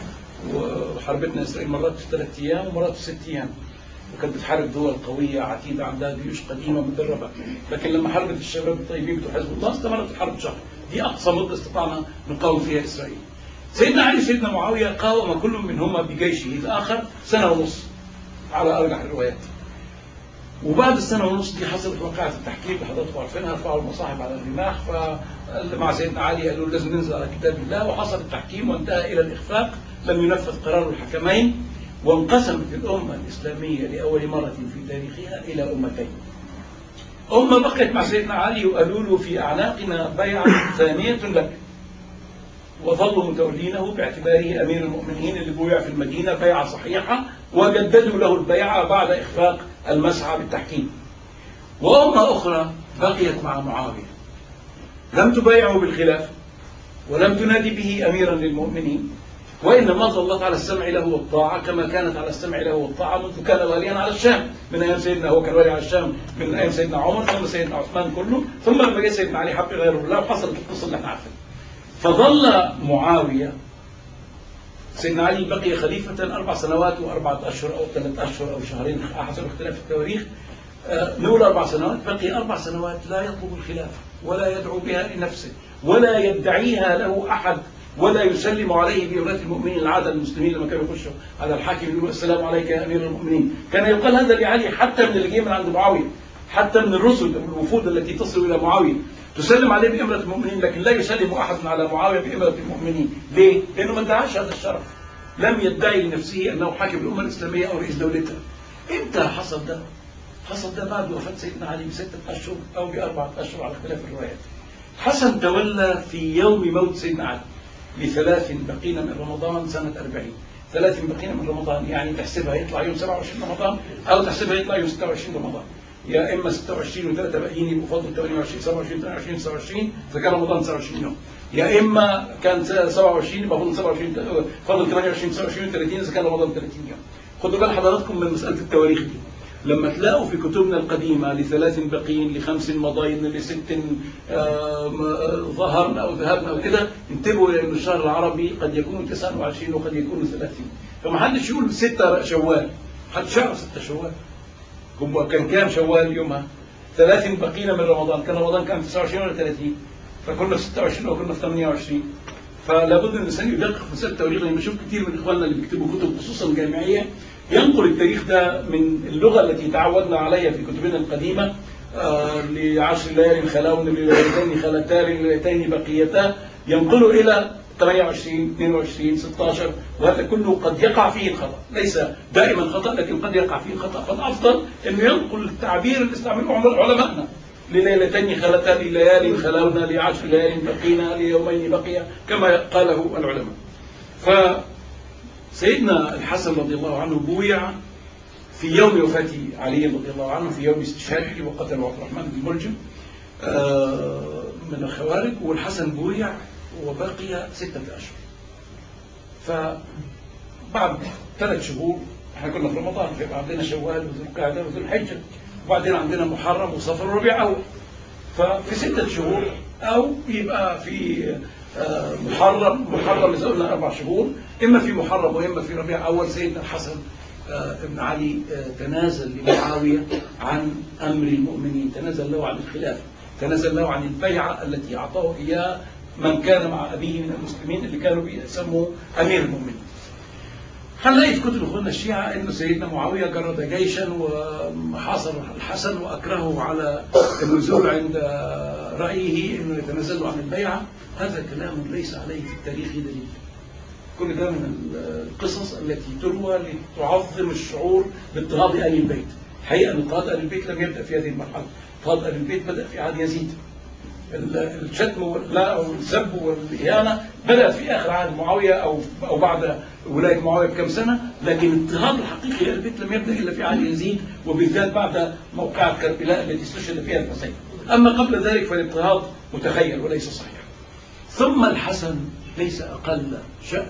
وحربتنا اسرائيل مرات في ثلاث ايام ومرات في ست ايام وكانت بتحارب دول قويه عتيده عندها جيوش قديمه مدربه لكن لما حاربت الشباب الطيبين بتوع حزب الله استمرت الحرب شهر دي اقصى مده استطعنا نقاوم فيها اسرائيل سيدنا علي سيدنا معاويه قاوم كل منهما بجيشه الاخر سنه ونص على ارجح الروايات وبعد السنه ونص دي حصلت واقعه التحكيم اللي حضراتكم عارفينها رفعوا المصاحف على الرماح فاللي مع سيدنا علي قالوا له لازم ننزل على كتاب الله وحصل التحكيم وانتهى الى الاخفاق لم ينفذ قرار الحكمين وانقسمت الامه الاسلاميه لاول مره في تاريخها الى امتين. امه بقيت مع سيدنا علي وقالوا له في اعناقنا بيعه ثانيه لك. وظلوا متولينه باعتباره امير المؤمنين اللي بويع في المدينه بيعه صحيحه وجددوا له البيعه بعد اخفاق المسعى بالتحكيم. وامه اخرى بقيت مع معاويه. لم تبايعه بالخلافه ولم تنادي به اميرا للمؤمنين وانما ظلت على السمع له والطاعه كما كانت على السمع له والطاعه منذ كان واليا على الشام من ايام سيدنا هو كان والي على الشام من ايام سيدنا عمر ثم سيدنا عثمان كله ثم لما جاء سيدنا علي حب غيره الله وحصلت القصه اللي احنا عارفينها. فظل معاويه سيدنا علي بقي خليفة أربع سنوات وأربعة أشهر أو ثلاث أشهر أو شهرين حسب اختلاف التواريخ آه، نقول أربع سنوات بقي أربع سنوات لا يطلب الخلافة ولا يدعو بها لنفسه ولا يدعيها له أحد ولا يسلم عليه بأمرات المؤمنين العادة المسلمين لما كانوا يخشوا على الحاكم يقولوا السلام عليك يا أمير المؤمنين كان يقال هذا لعلي حتى من اللي جاي من عند معاوية حتى من الرسل والوفود التي تصل إلى معاوية تسلم عليه بأمرة المؤمنين لكن لا يسلم أحد على معاوية بأمرة المؤمنين ليه؟ لأنه ما ادعاش هذا الشرف لم يدعي لنفسه أنه حاكم الأمة الإسلامية أو رئيس دولتها إمتى حصل ده؟ حصل ده بعد وفاة سيدنا علي بستة أشهر أو بأربعة أشهر على اختلاف الروايات حسن تولى في يوم موت سيدنا علي لثلاث بقين من رمضان سنة 40 ثلاث بقين من رمضان يعني تحسبها يطلع يوم 27 رمضان أو تحسبها يطلع يوم 26 رمضان يا إما 26 وثلاثة باقيين يبقوا فاضل 28 27 28 29 إذا كان رمضان 29 يوم يا إما كان 27 يبقى فاضل 27 فاضل 28 29 30 إذا كان رمضان 30 يوم خدوا بال حضراتكم من مسألة التواريخ دي لما تلاقوا في كتبنا القديمة لثلاث بقين لخمس مضاين لست آه، م- آه، ظهرن أو ذهبن أو كده انتبهوا إلى أن الشهر العربي قد يكون 29 وقد يكون 30 فما حدش يقول ستة شوال حدش يعرف ستة شوال هم كان كام شوال يومها؟ ثلاث بقين من رمضان كان رمضان كان 29 ولا 30 فكنا في 26 وكنا في 28 فلا بد ان الانسان يدقق في مساله التواريخ لان بشوف كثير من اخواننا اللي بيكتبوا كتب خصوصا جامعيه ينقل التاريخ ده من اللغه التي تعودنا عليها في كتبنا القديمه آه لعشر ليال خلون لليلتين خلتان لليلتين بقيتا ينقله الى 28 22 16 وهذا كله قد يقع فيه الخطا ليس دائما خطا لكن قد يقع فيه الخطا فالافضل انه ينقل التعبير اللي استعمله علماءنا لليلتين خلتا لليال خلونا لعشر ليال بقينا ليومين بقي كما قاله العلماء فسيدنا الحسن رضي الله عنه بويع في يوم وفاة علي رضي الله عنه في يوم استشهاده وقتل عبد الرحمن بن ملجم آه، من الخوارج والحسن بويع وبقي ستة أشهر فبعد ثلاث شهور احنا كنا في رمضان في عندنا شوال وذو القعدة وذو الحجة وبعدين عندنا محرم وصفر وربيع أول ففي ستة شهور أو يبقى في آه، محرم محرم إذا قلنا أربع شهور إما في محرم وإما في ربيع أول سيدنا الحسن آه، ابن علي آه، تنازل لمعاوية عن أمر المؤمنين تنازل له عن الخلافة تنازل له عن البيعة التي أعطاه إياه من كان مع أبيه من المسلمين اللي كانوا بيسموا أمير المؤمنين هنلاقي في كتب اخواننا الشيعة ان سيدنا معاوية جرد جيشا وحاصر الحسن واكرهه على النزول عند رأيه انه يتنازل عن البيعة هذا كلام ليس عليه في التاريخ دليل كل ده من القصص التي تروى لتعظم الشعور باضطهاد آل البيت حقيقة ان اضطهاد آل البيت لم يبدأ في هذه المرحلة اضطهاد آل البيت بدأ في عهد يزيد الشتم واللا والسب والإهانة بدأت في آخر عهد معاوية أو أو بعد ولاية معاوية بكم سنة لكن الاضطهاد الحقيقي للبيت لم يبدأ إلا في عهد يزيد وبالذات بعد موقعة كربلاء التي استشهد فيها الحسين أما قبل ذلك فالاضطهاد متخيل وليس صحيح ثم الحسن ليس أقل شأنا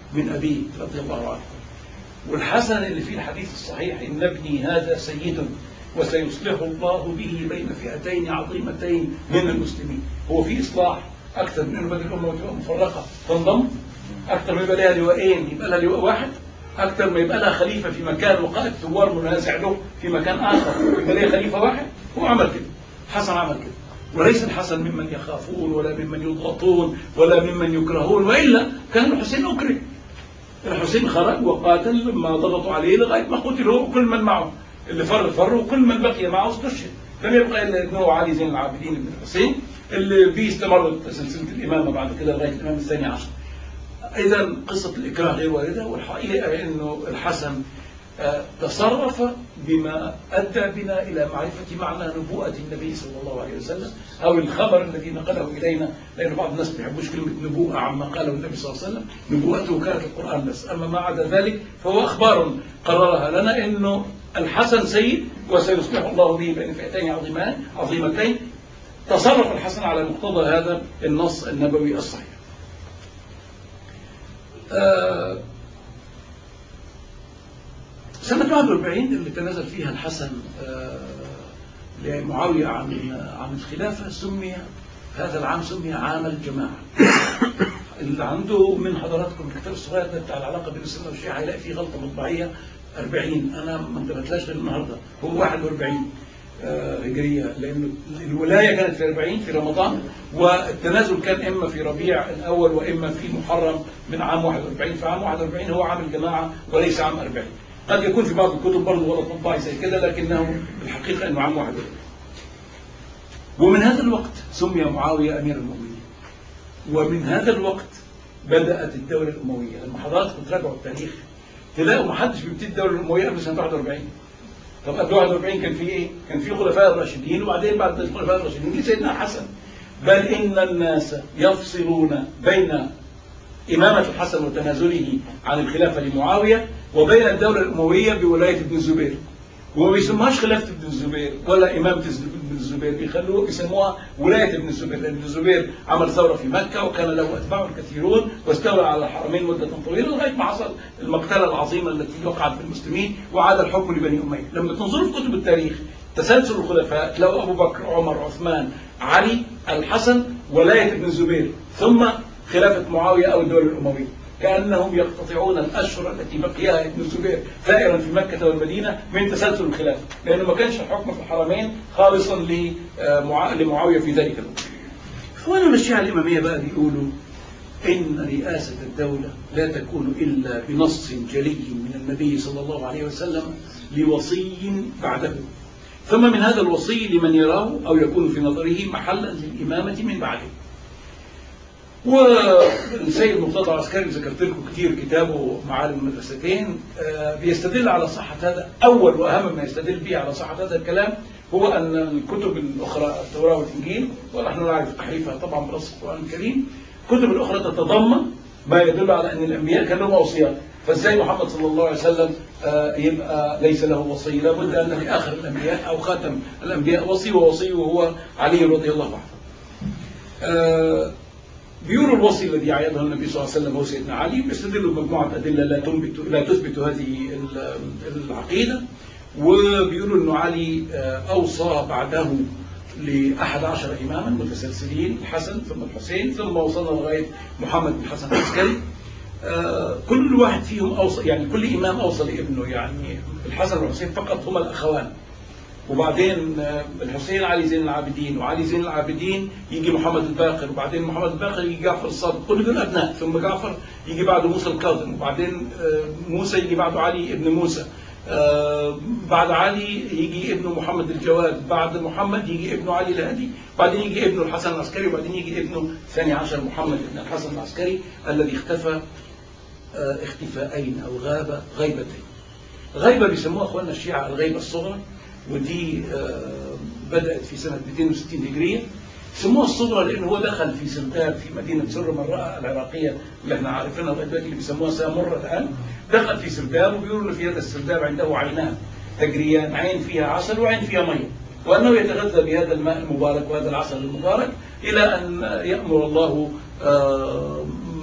من أبيه رضي الله عنه والحسن اللي فيه الحديث الصحيح إن ابني هذا سيد وسيصلح الله به بين فئتين عظيمتين من المسلمين هو في إصلاح أكثر من إنه بدل الأمة وتبقى مفرقة تنضم أكثر ما يبقى لها لواءين يبقى لها لواء واحد أكثر ما يبقى لها خليفة في مكان وقائد ثوار منازع له في مكان آخر يبقى لها خليفة واحد هو عمل كده حسن عمل كده وليس الحسن ممن يخافون ولا ممن يضغطون ولا ممن يكرهون وإلا كان الحسين أكره الحسين خرج وقاتل لما ضغطوا عليه لغاية ما قتلوا وكل من معه اللي فر فر وكل من بقي معه استشهد لم يبقى إلا ابنه علي زين العابدين بن الحسين اللي به استمرت سلسلة الإمامة بعد كده لغاية الإمام الثاني عشر إذا قصة الإكراه غير واردة والحقيقة أنه الحسن آه، تصرف بما أدى بنا إلى معرفة معنى نبوءة النبي صلى الله عليه وسلم أو الخبر الذي نقله إلينا لأن بعض الناس ما بيحبوش كلمة نبوءة عما قاله النبي صلى الله عليه وسلم نبوءته كانت القرآن بس أما ما عدا ذلك فهو أخبار قررها لنا أنه الحسن سيد وسيصلح الله به بين فئتين عظيمان عظيمتين تصرف الحسن على مقتضى هذا النص النبوي الصحيح آه، سنة 41 اللي تنازل فيها الحسن آه، لمعاوية عن عن الخلافة سمي هذا العام سمي عام الجماعة اللي عنده من حضراتكم الكتاب الصغير ده بتاع العلاقة بين السنة والشيعة هيلاقي فيه غلطة مطبعية 40 أنا ما انتبهتلاش غير النهاردة هو 41 آه، هجرية لأن الولاية كانت في 40 في رمضان والتنازل كان إما في ربيع الأول وإما في محرم من عام 41 فعام 41 هو عام الجماعة وليس عام 40 قد يكون في بعض الكتب برضه غلط مطبعي زي كده لكنه الحقيقة أنه عام 41 ومن هذا الوقت سمي معاوية أمير المؤمنين ومن هذا الوقت بدأت الدولة الأموية لما حضراتكم تراجعوا التاريخ تلاقوا ما حدش بيبتدي الدولة الأموية قبل سنة 41 طب قبل 41 كان في ايه؟ كان في خلفاء الراشدين وبعدين بعد الخلفاء الراشدين جه سيدنا الحسن بل ان الناس يفصلون بين إمامة الحسن وتنازله عن الخلافة لمعاوية وبين الدولة الأموية بولاية ابن الزبير وما بيسموهاش خلافة ابن الزبير ولا إمامة ابن الزبير بيخلوه يسموها ولاية ابن الزبير لأن ابن الزبير عمل ثورة في مكة وكان له أتباع كثيرون واستولى على الحرمين مدة طويلة لغاية ما حصل المقتلة العظيمة التي وقعت بالمسلمين وعاد الحكم لبني أمية لما تنظروا في كتب التاريخ تسلسل الخلفاء لو أبو بكر عمر عثمان علي الحسن ولاية ابن الزبير ثم خلافة معاوية أو الدولة الأموية كأنهم يقتطعون الأشهر التي بقيها ابن الزبير ثائرا في مكة والمدينة من تسلسل الخلافة لأنه ما كانش الحكم في الحرمين خالصا لمعا- لمعاوية في ذلك الوقت إخواننا الشيعة الإمامية بقى بيقولوا إن رئاسة الدولة لا تكون إلا بنص جلي من النبي صلى الله عليه وسلم لوصي بعده ثم من هذا الوصي لمن يراه أو يكون في نظره محلا للإمامة من بعده والسيد مرتضى العسكري ذكرت لكم كتير كتابه معالم المدرستين آه، بيستدل على صحة هذا أول وأهم ما يستدل به على صحة هذا الكلام هو أن الكتب الأخرى التوراة والإنجيل ونحن نعرف تحريفها طبعا بنص القرآن الكريم الكتب الأخرى تتضمن ما يدل على أن الأنبياء كان لهم أوصيات فازاي محمد صلى الله عليه وسلم آه، يبقى ليس له وصي لابد أن لآخر الأنبياء أو خاتم الأنبياء وصي ووصيه هو علي رضي الله عنه آه، بيقولوا الوصي الذي عينه النبي صلى الله عليه وسلم هو سيدنا علي بيستدلوا بمجموعة أدلة لا تنبت لا تثبت هذه ال- العقيدة وبيقولوا أنه علي آه، أوصى بعده لأحد عشر إماما متسلسلين الحسن ثم الحسين ثم وصلنا لغاية محمد بن الحسن العسكري آه، كل واحد فيهم أوصى يعني كل إمام أوصى لابنه يعني الحسن والحسين فقط هما الأخوان وبعدين آه، الحسين علي زين العابدين وعلي زين العابدين يجي محمد الباقر وبعدين محمد الباقر يجي جعفر الصادق كل دول ابناء ثم جعفر يجي بعده موسى الكاظم وبعدين آه، موسى يجي بعده علي ابن موسى آه، بعد علي يجي ابنه محمد الجواد بعد محمد يجي ابنه علي الهادي بعدين يجي ابنه الحسن العسكري وبعدين يجي ابنه ثاني عشر محمد بن الحسن العسكري الذي اختفى آه، اختفاءين او غاب غيبتين غيبة بيسموها اخواننا الشيعة الغيبة الصغرى ودي آه، بدأت في سنة 260 هجرية سموها الصغرى لأن هو دخل في سرداب في مدينة سر مرة العراقية اللي احنا عارفينها لغاية دلوقتي اللي بيسموها سامرة الآن دخل في سرداب وبيقولوا إن في هذا السرداب عنده عينان تجريان عين فيها عسل وعين فيها مية وأنه يتغذى بهذا الماء المبارك وهذا العسل المبارك إلى أن يأمر الله آه،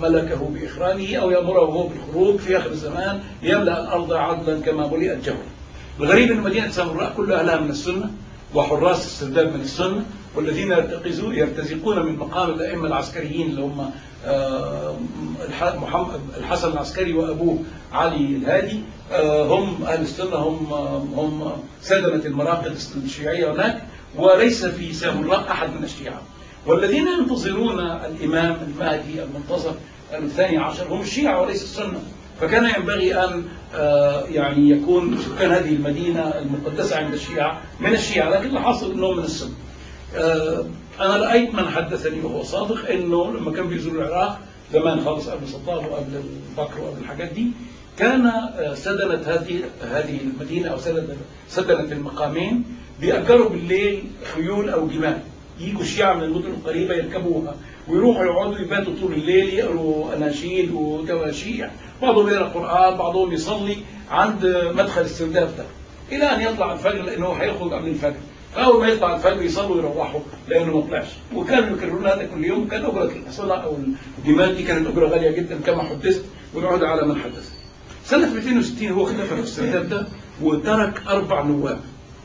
ملكه بإخرانه أو يأمره هو بالخروج في آخر الزمان يملأ الأرض عدلا كما ملئت جورا الغريب أن مدينة سامراء كل أهلها من السنة وحراس السرداب من السنة والذين يرتقزون يرتزقون من مقام الأئمة العسكريين اللي هم آه، الح- محمد الحسن العسكري وأبوه علي الهادي آه، هم أهل السنة هم هم سدنة المراقد الشيعية هناك وليس في سامراء أحد من الشيعة والذين ينتظرون الإمام المهدي المنتظر الثاني عشر هم الشيعة وليس السنة فكان ينبغي أن آه، يعني يكون سكان هذه المدينة المقدسة عند الشيعة من الشيعة لكن اللي حاصل أنهم من السنة آه، أنا رأيت من حدثني وهو صادق أنه لما كان بيزور العراق زمان خالص قبل صدام وقبل البكر وقبل الحاجات دي كان آه، سدنة هذه هذه المدينة أو سدنة سدنة المقامين بيأجروا بالليل خيول أو جمال يجوا الشيعة من المدن القريبة يركبوها ويروحوا يقعدوا يباتوا طول الليل يقروا أناشيد وتواشيح بعضهم يقرأ قرآن بعضهم يصلي عند مدخل السرداب ده إلى أن يطلع الفجر لأنه هيخرج قبل الفجر فأول ما يطلع الفجر يصلوا ويروحوا لأنه ما طلعش وكانوا يكررون هذا كل يوم كان أجرة الحصانة أو الجمال دي كانت أجرة غالية جدا كما حدثت ونعود على من حدث سنة 260 هو اختفى في السرداب ده وترك أربع نواب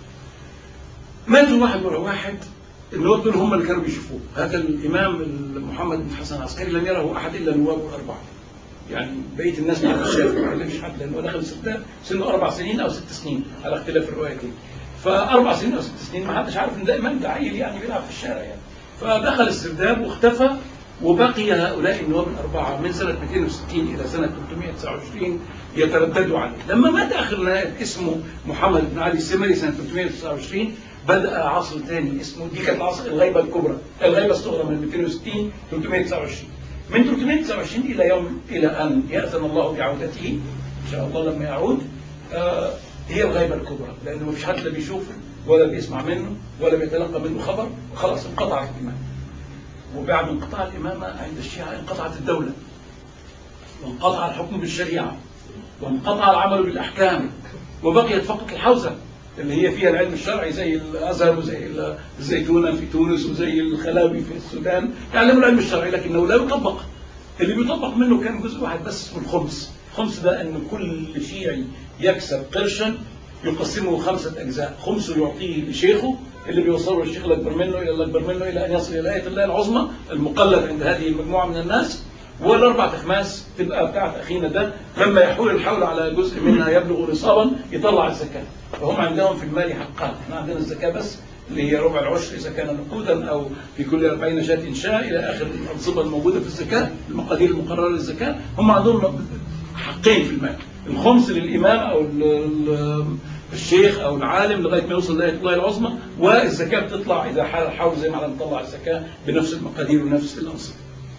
ماتوا واحد ورا واحد النواب دول هم اللي كانوا بيشوفوه هذا الامام محمد بن حسن العسكري لم يره احد الا نوابه الاربعه يعني بقيه الناس ما شاف ما كلمش حد لانه دخل السرداب سنه اربع سنين او ست سنين على اختلاف الروايتين فاربع سنين او ست سنين ما حدش عارف ان ده امام ده عيل يعني بيلعب في الشارع يعني فدخل السرداب واختفى وبقي هؤلاء النواب الأربعة من سنة 260 إلى سنة 329 يترددوا عليه لما مات آخر نائب اسمه محمد بن علي السمري سنة 329 بدأ عصر ثاني اسمه دي كانت عصر الغيبة الكبرى الغيبة الصغرى من 260 329 من 329 إلى يوم إلى أن يأذن الله بعودته إن شاء الله لما يعود آه هي الغيبة الكبرى لأنه ما فيش حد لا بيشوفه ولا بيسمع منه ولا بيتلقى منه خبر وخلاص انقطعت الإمامة وبعد انقطاع الإمامة عند الشيعة انقطعت الدولة وانقطع الحكم بالشريعة وانقطع العمل بالأحكام وبقيت فقط الحوزة اللي هي فيها العلم الشرعي زي الازهر وزي الزيتونه في تونس وزي الخلاوي في السودان يعلموا العلم الشرعي لكنه لا يطبق اللي بيطبق منه كان جزء واحد بس اسمه الخمس الخمس ده ان كل شيعي يكسب قرشا يقسمه خمسه اجزاء خمسه يعطيه لشيخه اللي بيوصله الشيخ الاكبر منه الى الاكبر منه الى ان يصل الى ايه الله العظمى المقلد عند هذه المجموعه من الناس والاربع اخماس تبقى بتاعت اخينا ده لما يحول الحول على جزء منها يبلغ نصابا يطلع الزكاه فهم عندهم في المال حقان احنا عندنا الزكاه بس اللي هي ربع العشر اذا كان نقودا او في كل 40 شاة شاء الى اخر الانصبه الموجوده في الزكاه المقادير المقرره للزكاه هم عندهم حقين في المال الخمس للامام او ال- ال- الشيخ او العالم لغايه ما يوصل لايه الله العظمى والزكاه بتطلع اذا حال الحول زي ما احنا بنطلع الزكاه بنفس المقادير ونفس الانصبه.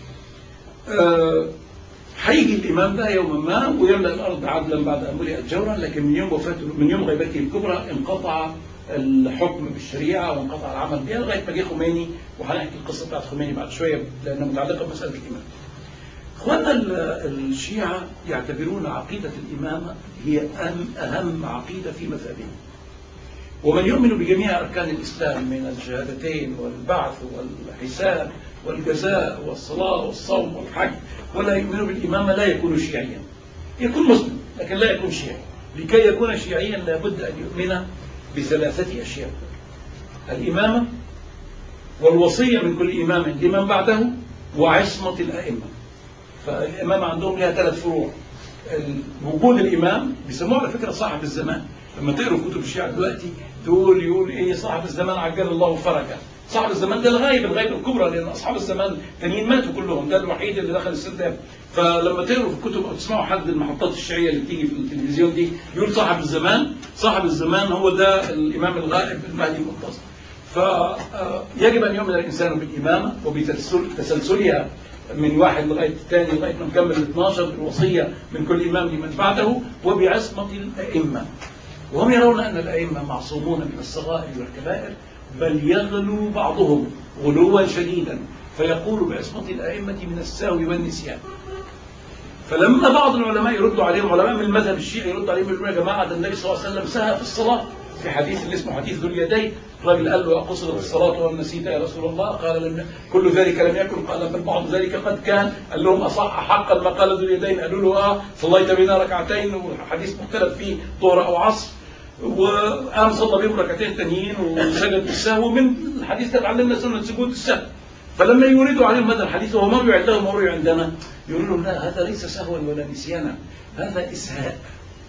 آه، هيجي الامام ده يوما ما ويملا الارض عدلا بعد ان ملئت جورا لكن من يوم وفاته من يوم غيبته الكبرى انقطع الحكم بالشريعه وانقطع العمل بها لغايه ما جه خميني وهنحكي القصه بتاعت خميني بعد شويه لانها متعلقه بمساله الامام. اخواننا ال- الشيعه يعتبرون عقيده الامامه هي أهم, اهم عقيده في مذهبهم. ومن يؤمن بجميع أركان الإسلام من الشهادتين والبعث والحساب والجزاء والصلاة والصوم والحج ولا يؤمن بالإمامة لا يكون شيعيا يكون مسلم لكن لا يكون شيعي لكي يكون شيعيا لابد أن يؤمن بثلاثة أشياء الإمامة والوصية من كل إمام لمن بعده وعصمة الأئمة فالإمامة عندهم لها ثلاث فروع وجود الإمام بيسموه على فكرة صاحب الزمان لما تقروا كتب الشيعة دلوقتي تقول يقول إيه صاحب الزمان عجل الله فرجه صاحب الزمان ده الغايب الغايب الكبرى لأن أصحاب الزمان التانيين ماتوا كلهم ده الوحيد اللي دخل السرداب فلما تقروا في الكتب أو تسمعوا حد المحطات الشيعية اللي بتيجي في التلفزيون دي يقول صاحب الزمان صاحب الزمان هو ده الإمام الغائب المهدي المنتظر فيجب أن يؤمن الإنسان بالإمامة وبتسلسلها من واحد لغاية الثاني لغاية ما نكمل ال 12 بالوصية من كل إمام لمن بعده وبعصمة الأئمة وهم يرون أن الأئمة معصومون من الصغائر والكبائر بل يغلو بعضهم غلوا شديدا فيقول بعصمة الأئمة من السهو والنسيان فلما بعض العلماء يردوا عليهم علماء من المذهب الشيعي يردوا عليهم يقولوا يا جماعة ده النبي صلى الله عليه وسلم سهى في الصلاة في حديث اللي اسمه حديث ذو اليدين الراجل قال له أقصرت الصلاة وهل نسيت يا رسول الله قال لم كل ذلك لم يكن قال بل بعض ذلك قد كان قال لهم أصح حقا ما قال ذو اليدين قالوا له آه صليت بنا ركعتين وحديث مختلف فيه ظهر أو عصر وقام صلى بهم ركعتين تانيين وسجد بالسهو من الحديث ده اتعلمنا سنة سجود السهو فلما يريدوا عليهم هذا الحديث وهو ما بيعدهم وما عندنا يقولوا لهم لا هذا ليس سهوا ولا نسيانا هذا إسهاء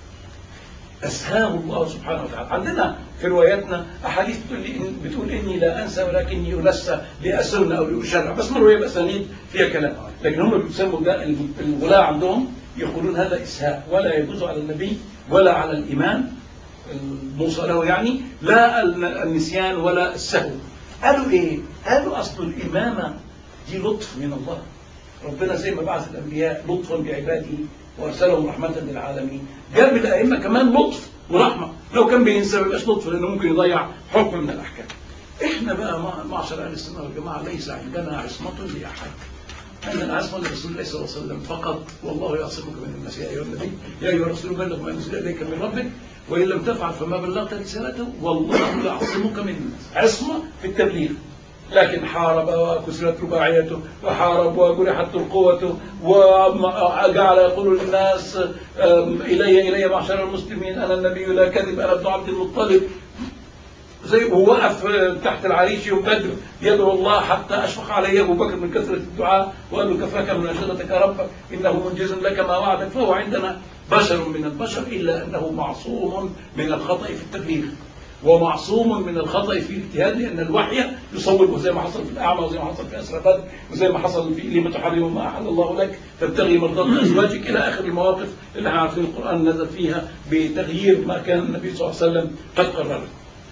أسهاه الله سبحانه وتعالى عندنا في رواياتنا أحاديث بتقول, لي إن بتقول إني لا أنسى ولكني أنسى لأسن أو لأشرع بس مروية بأسانيد فيها كلام لكن هم بيسموا ده الغلاة عندهم يقولون هذا إسهاء ولا يجوز على النبي ولا على الإمام الموصى له يعني لا النسيان ولا السهو قالوا إيه؟ قالوا أصل الإمامة دي لطف من الله ربنا زي ما بعث الأنبياء لطفا بعباده وارسلهم رحمة للعالمين جاب الأئمة كمان لطف ورحمة لو كان بينسى ما يبقاش لطف لأنه ممكن يضيع حكم من الأحكام إحنا بقى مع- معشر أهل السنة والجماعة ليس عندنا عصمة لأحد عندنا عصمة لرسول الله صلى الله عليه وسلم فقط والله يعصمك من الناس يا أيها النبي يا أيها الرسول بلغ ما أنزل إليك من ربك وإن لم تفعل فما بلغت رسالته والله يعصمك من الناس عصمة في التبليغ لكن حارب وكسرت رباعيته وحارب وجرحت القوة وجعل يقول للناس أم، إلي إلي معشر المسلمين أنا النبي لا كذب أنا ابن عبد المطلب زي ووقف تحت العريش يوم بدر يدعو الله حتى أشفق عليه أبو بكر من كثرة الدعاء وقال له كفاك من أشهدتك ربك إنه منجز لك ما وعدك فهو عندنا بشر من البشر إلا أنه معصوم من الخطأ في التبليغ ومعصوم من الخطأ في الاجتهاد لأن الوحي يصوب زي ما حصل في الأعمى وزي ما حصل في أسرى بدر وزي ما حصل في لما تحرم ما أحل الله لك تبتغي مرضات أزواجك إلى آخر المواقف اللي احنا عارفين القرآن نزل فيها بتغيير ما كان النبي صلى الله عليه وسلم قد قرره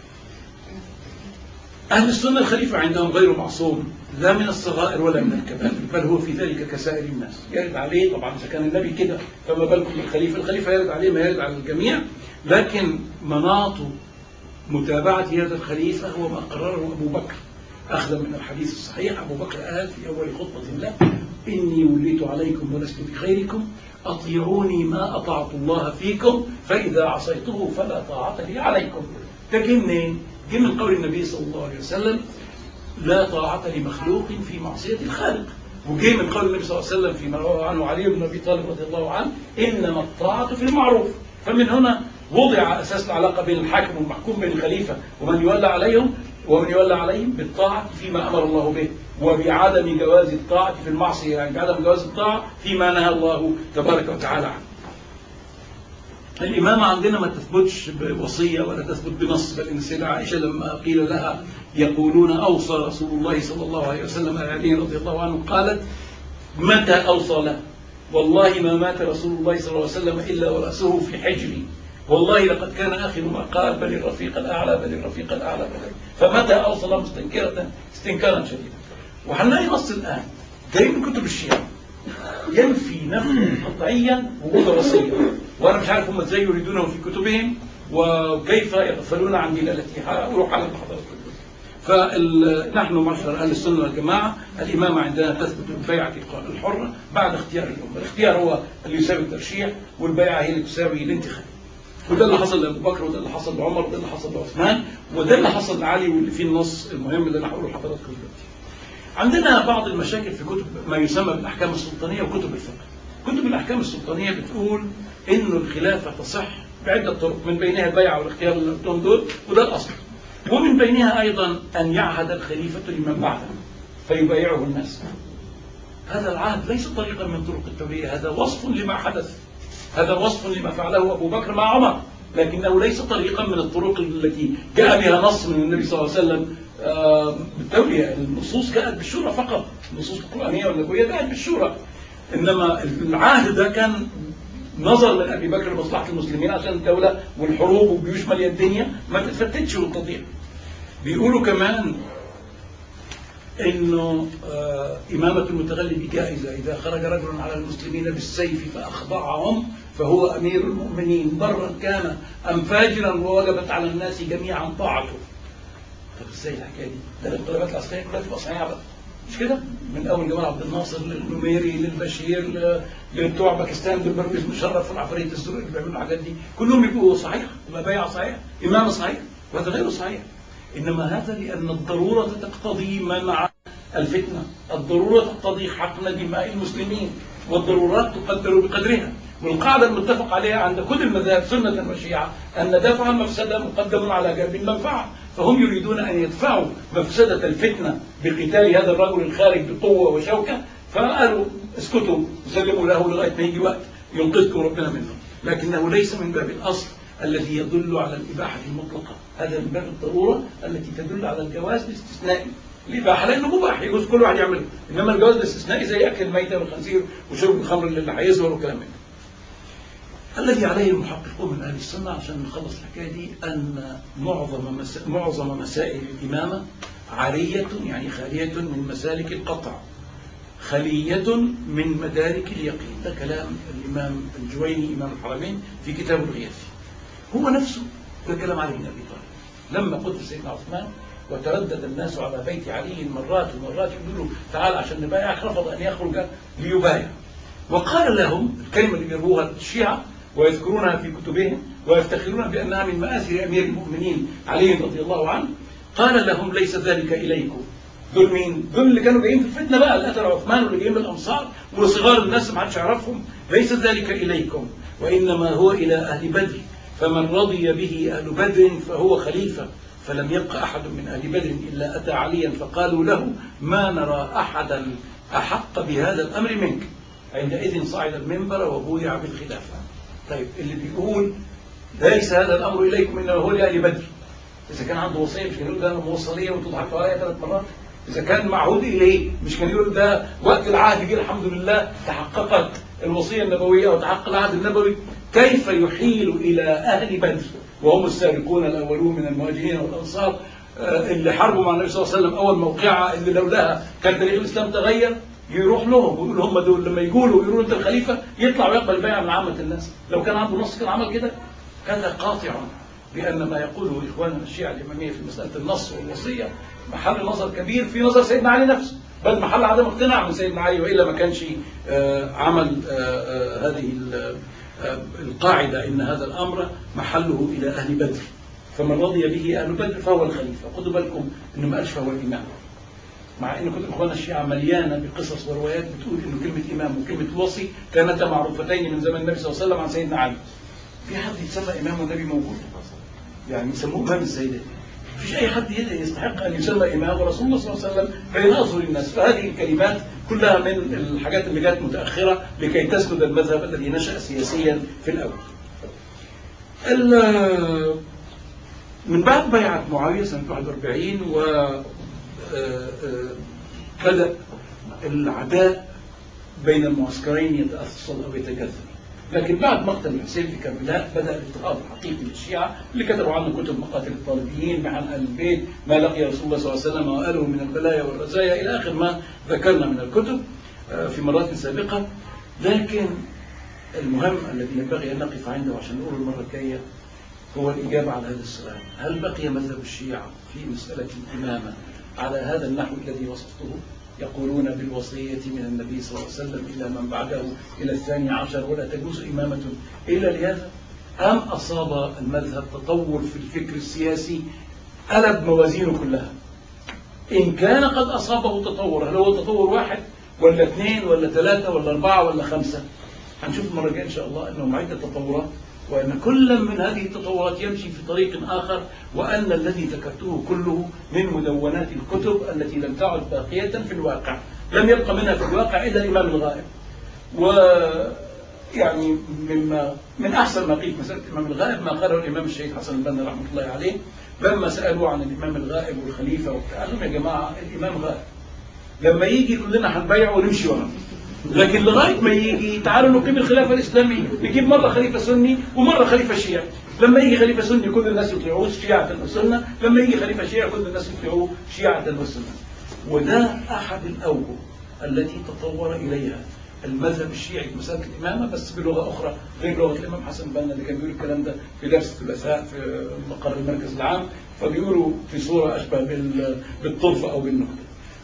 أهل السنة الخليفة عندهم غير معصوم لا من الصغائر ولا من الكبائر بل هو في ذلك كسائر الناس يرد عليه طبعا إذا كان النبي كده فما بالكم بالخليفة الخليفة يرد عليه ما يرد على الجميع لكن مناط متابعة هذا الخليفة هو ما قرره أبو بكر أخذا من الحديث الصحيح أبو بكر قال في أول خطبة له إني وليت عليكم ولست بخيركم أطيعوني ما أطعت الله فيكم فإذا عصيته فلا طاعة لي عليكم ده جه منين؟ جه من قول النبي صلى الله عليه وسلم لا طاعة لمخلوق في معصية الخالق وجه من قول النبي صلى الله عليه وسلم فيما روى عنه علي بن ابي طالب رضي الله عنه انما الطاعة في المعروف فمن هنا وضع اساس العلاقه بين الحاكم والمحكوم بين الخليفه ومن يولى عليهم ومن يولى عليهم بالطاعة فيما امر الله به وبعدم جواز الطاعة في المعصية يعني بعدم جواز الطاعة فيما نهى الله تبارك وتعالى عنه الإمامة عندنا ما تثبتش بوصية ولا تثبت بنص بل إن السيدة عائشة لما قيل لها يقولون أوصى رسول الله صلى الله عليه وسلم علي رضي الله عنه قالت متى أوصى له والله ما مات رسول الله صلى الله عليه وسلم إلا ورأسه في حجري والله لقد كان آخر ما قال بل الرفيق الأعلى بل الرفيق الأعلى بل فمتى أوصى له مستنكرة استنكارا شديدا وهنلاقي نص الآن جاي من كتب الشيعة ينفي نفي قطعيا وجود وصية وانا مش عارف هم ازاي يريدونه في كتبهم وكيف يغفلون عن دلالتها اروح على حضراتكم فنحن معشر اهل السنه والجماعه الامامه عندنا تثبت بالبيعه الحره بعد اختيار الامه، الاختيار هو اللي يساوي الترشيح والبيعه هي اللي تساوي الانتخاب. وده اللي حصل لابو بكر وده اللي حصل لعمر وده اللي حصل لعثمان وده اللي حصل لعلي واللي فيه النص المهم اللي انا هقوله لحضراتكم دلوقتي. عندنا بعض المشاكل في كتب ما يسمى بالاحكام السلطانيه وكتب الفقه. كتب الاحكام السلطانيه بتقول انه الخلافه تصح بعده طرق من بينها البيعه والاختيار اللي قلتهم دول وده الاصل. ومن بينها ايضا ان يعهد الخليفه لمن بعده فيبايعه الناس. هذا العهد ليس طريقا من طرق التوليه هذا وصف لما حدث. هذا وصف لما فعله ابو بكر مع عمر لكنه ليس طريقا من الطرق التي جاء بها نص من النبي صلى الله عليه وسلم آه، بالتوليه النصوص جاءت بالشورى فقط النصوص القرانيه والنبويه جاءت بالشورى انما العهد ده كان نظر من ابي بكر لمصلحه المسلمين عشان الدوله والحروب والجيوش ماليه الدنيا ما تتفتتش وتضيع بيقولوا كمان انه آه، امامه المتغلب جائزه اذا خرج رجل على المسلمين بالسيف فاخضعهم فهو امير المؤمنين برا كان ام فاجرا ووجبت على الناس جميعا طاعته طب ازاي الحكايه دي؟ ده الانقلابات العسكريه كلها تبقى صحيحه بقى مش كده؟ من اول جمال عبد الناصر للنميري للبشير ل- لبتوع باكستان بالبرويز مشرف والعفاريت الزرق اللي بيعملوا الحاجات دي كلهم يبقوا صحيح تبقى بيعه صحيح امامه صحيح وهذا غير صحيح إنما هذا لأن الضرورة تقتضي منع الفتنة الضرورة تقتضي حقن دماء المسلمين والضرورات تقدر بقدرها والقاعدة المتفق عليها عند كل المذاهب سنة وشيعة أن دفع المفسدة مقدم على جلب المنفعة فهم يريدون أن يدفعوا مفسدة الفتنة بقتال هذا الرجل الخارج بقوة وشوكة فقالوا اسكتوا سلموا له لغاية ما يجي وقت ينقذكم ربنا منه لكنه ليس من باب الأصل الذي يدل على الإباحة المطلقة هذا من باب الضرورة التي تدل على الجواز الاستثنائي الإباحة لأنه مباح يجوز كل واحد يعمله إنما الجواز الاستثنائي زي أكل الميتة والخنزير وشرب الخمر اللي هيظهر وكلام من ده الذي عليه المحققون من أهل السنة عشان نخلص الحكاية دي أن معظم مسا... معظم مسائل الإمامة عارية يعني خالية من مسالك القطع خلية من مدارك اليقين ده كلام الإمام الجويني إمام الحرمين في كتاب الغياث هو نفسه ده كلام علي بن أبي طالب لما قتل سيدنا عثمان وتردد الناس على بيت علي مرات ومرات يقولوا له تعال عشان نبايعك رفض أن يخرج ليبايع وقال لهم الكلمة اللي بيروها الشيعة ويذكرونها في كتبهم ويفتخرون بأنها من مآثر أمير المؤمنين علي رضي الله عنه قال لهم ليس ذلك إليكم دول مين؟ دول اللي كانوا جايين في الفتنة بقى اللي قتلوا عثمان واللي جايين من الأمصار وصغار الناس ما حدش يعرفهم ليس ذلك إليكم وإنما هو إلى أهل بدر فمن رضي به أهل بدر فهو خليفة فلم يبق أحد من أهل بدر إلا أتى عليا فقالوا له ما نرى أحدا أحق بهذا الأمر منك عندئذ صعد المنبر وبويع بالخلافة طيب اللي بيقول ليس هذا الأمر إليكم إنما هو لأهل بدر إذا كان عنده وصية مش كان يقول ده أنا موصلية وأنتوا ضحكتوا عليا ثلاث مرات إذا كان معهود إليه مش كان يقول ده وقت العهد جه الحمد لله تحققت الوصية النبوية وتحقق العهد النبوي كيف يحيل إلى أهل بدر وهم السابقون الأولون من المهاجرين والأنصار آه، اللي حاربوا مع النبي صلى الله عليه وسلم أول موقعة اللي لولاها كان تاريخ الإسلام تغير يروح لهم ويقول هم دول لما يقولوا ويقولوا أنت الخليفة يطلع ويقبل البيعة من عامة الناس لو كان عنده نص كان عمل كده هذا قاطع بأن ما يقوله إخواننا الشيعة الإمامية في مسألة النص والوصية محل نظر كبير في نظر سيدنا علي نفسه بل محل عدم اقتناع من سيدنا علي وإلا ما كانش آه، عمل آه، آه، هذه ال- آه، القاعدة إن هذا الأمر محله إلى أهل بدر فمن رضي به أهل بدر فهو الخليفة خدوا بالكم إنه ما قالش فهو الإمام مع ان كتب اخواننا الشيعة مليانة بقصص وروايات بتقول انه كلمة امام وكلمة وصي كانتا معروفتين من زمن النبي صلى الله عليه وسلم عن سيدنا علي. في حد يتسمى امام والنبي موجود؟ يعني يسموه امام ازاي ده؟ مفيش اي حد هنا يستحق ان يسمى امام ورسول الله صلى الله عليه وسلم بين اظهر الناس فهذه الكلمات كلها من الحاجات اللي جت متاخره لكي تسند المذهب الذي نشا سياسيا في الاول. ال- من بعد بيعة معاوية سنة 41 و آه، آه، بدأ العداء بين المعسكرين يتأصل أو يتجذر لكن بعد مقتل الحسين في كربلاء بدأ الاضطهاد الحقيقي للشيعة اللي كتبوا عنه كتب مقاتل الطالبيين محن آل البيت ما لقي رسول الله صلى الله عليه وسلم وآله من البلايا والرزايا إلى آخر ما ذكرنا من الكتب آه، في مرات سابقة لكن المهم الذي ينبغي أن نقف عنده عشان نقول المرة الجاية هو الإجابة على هذا السؤال هل بقي مذهب الشيعة في مسألة الإمامة على هذا النحو الذي وصفته يقولون بالوصية من النبي صلى الله عليه وسلم إلى من بعده إلى الثاني عشر ولا تجوز إمامة إلا لهذا أم أصاب المذهب تطور في الفكر السياسي قلب موازينه كلها إن كان قد أصابه تطور هل هو تطور واحد ولا اثنين ولا ثلاثة ولا أربعة ولا خمسة هنشوف المرة الجاية إن شاء الله أنهم عدة تطورات وأن كل من هذه التطورات يمشي في طريق آخر وأن الذي ذكرته كله من مدونات الكتب التي لم تعد باقية في الواقع لم يبقى منها في الواقع إلا الإمام الغائب ويعني مما من أحسن ما قيل في مسألة الإمام الغائب ما قاله الإمام الشهيد حسن البنا رحمة الله عليه لما سألوه عن الإمام الغائب والخليفة وبتاع قال لهم يا جماعة الإمام غائب لما يجي كلنا هنبيعه ونمشي وراه لكن لغايه ما يجي تعالوا نقيم الخلافه الاسلاميه نجيب مره خليفه سني ومره خليفه شيعي لما يجي خليفه سني كل الناس يطيعوه شيعه وسنه لما يجي خليفه شيعي كل الناس يطيعوه شيعه وسنه وده احد الاوجه التي تطور اليها المذهب الشيعي في مسألة الإمامة بس بلغة أخرى غير لغة الإمام حسن بنا اللي كان بيقول الكلام ده في درس الثلاثاء في مقر المركز العام فبيقولوا في صورة أشبه بال- بالطرفة أو بالنكتة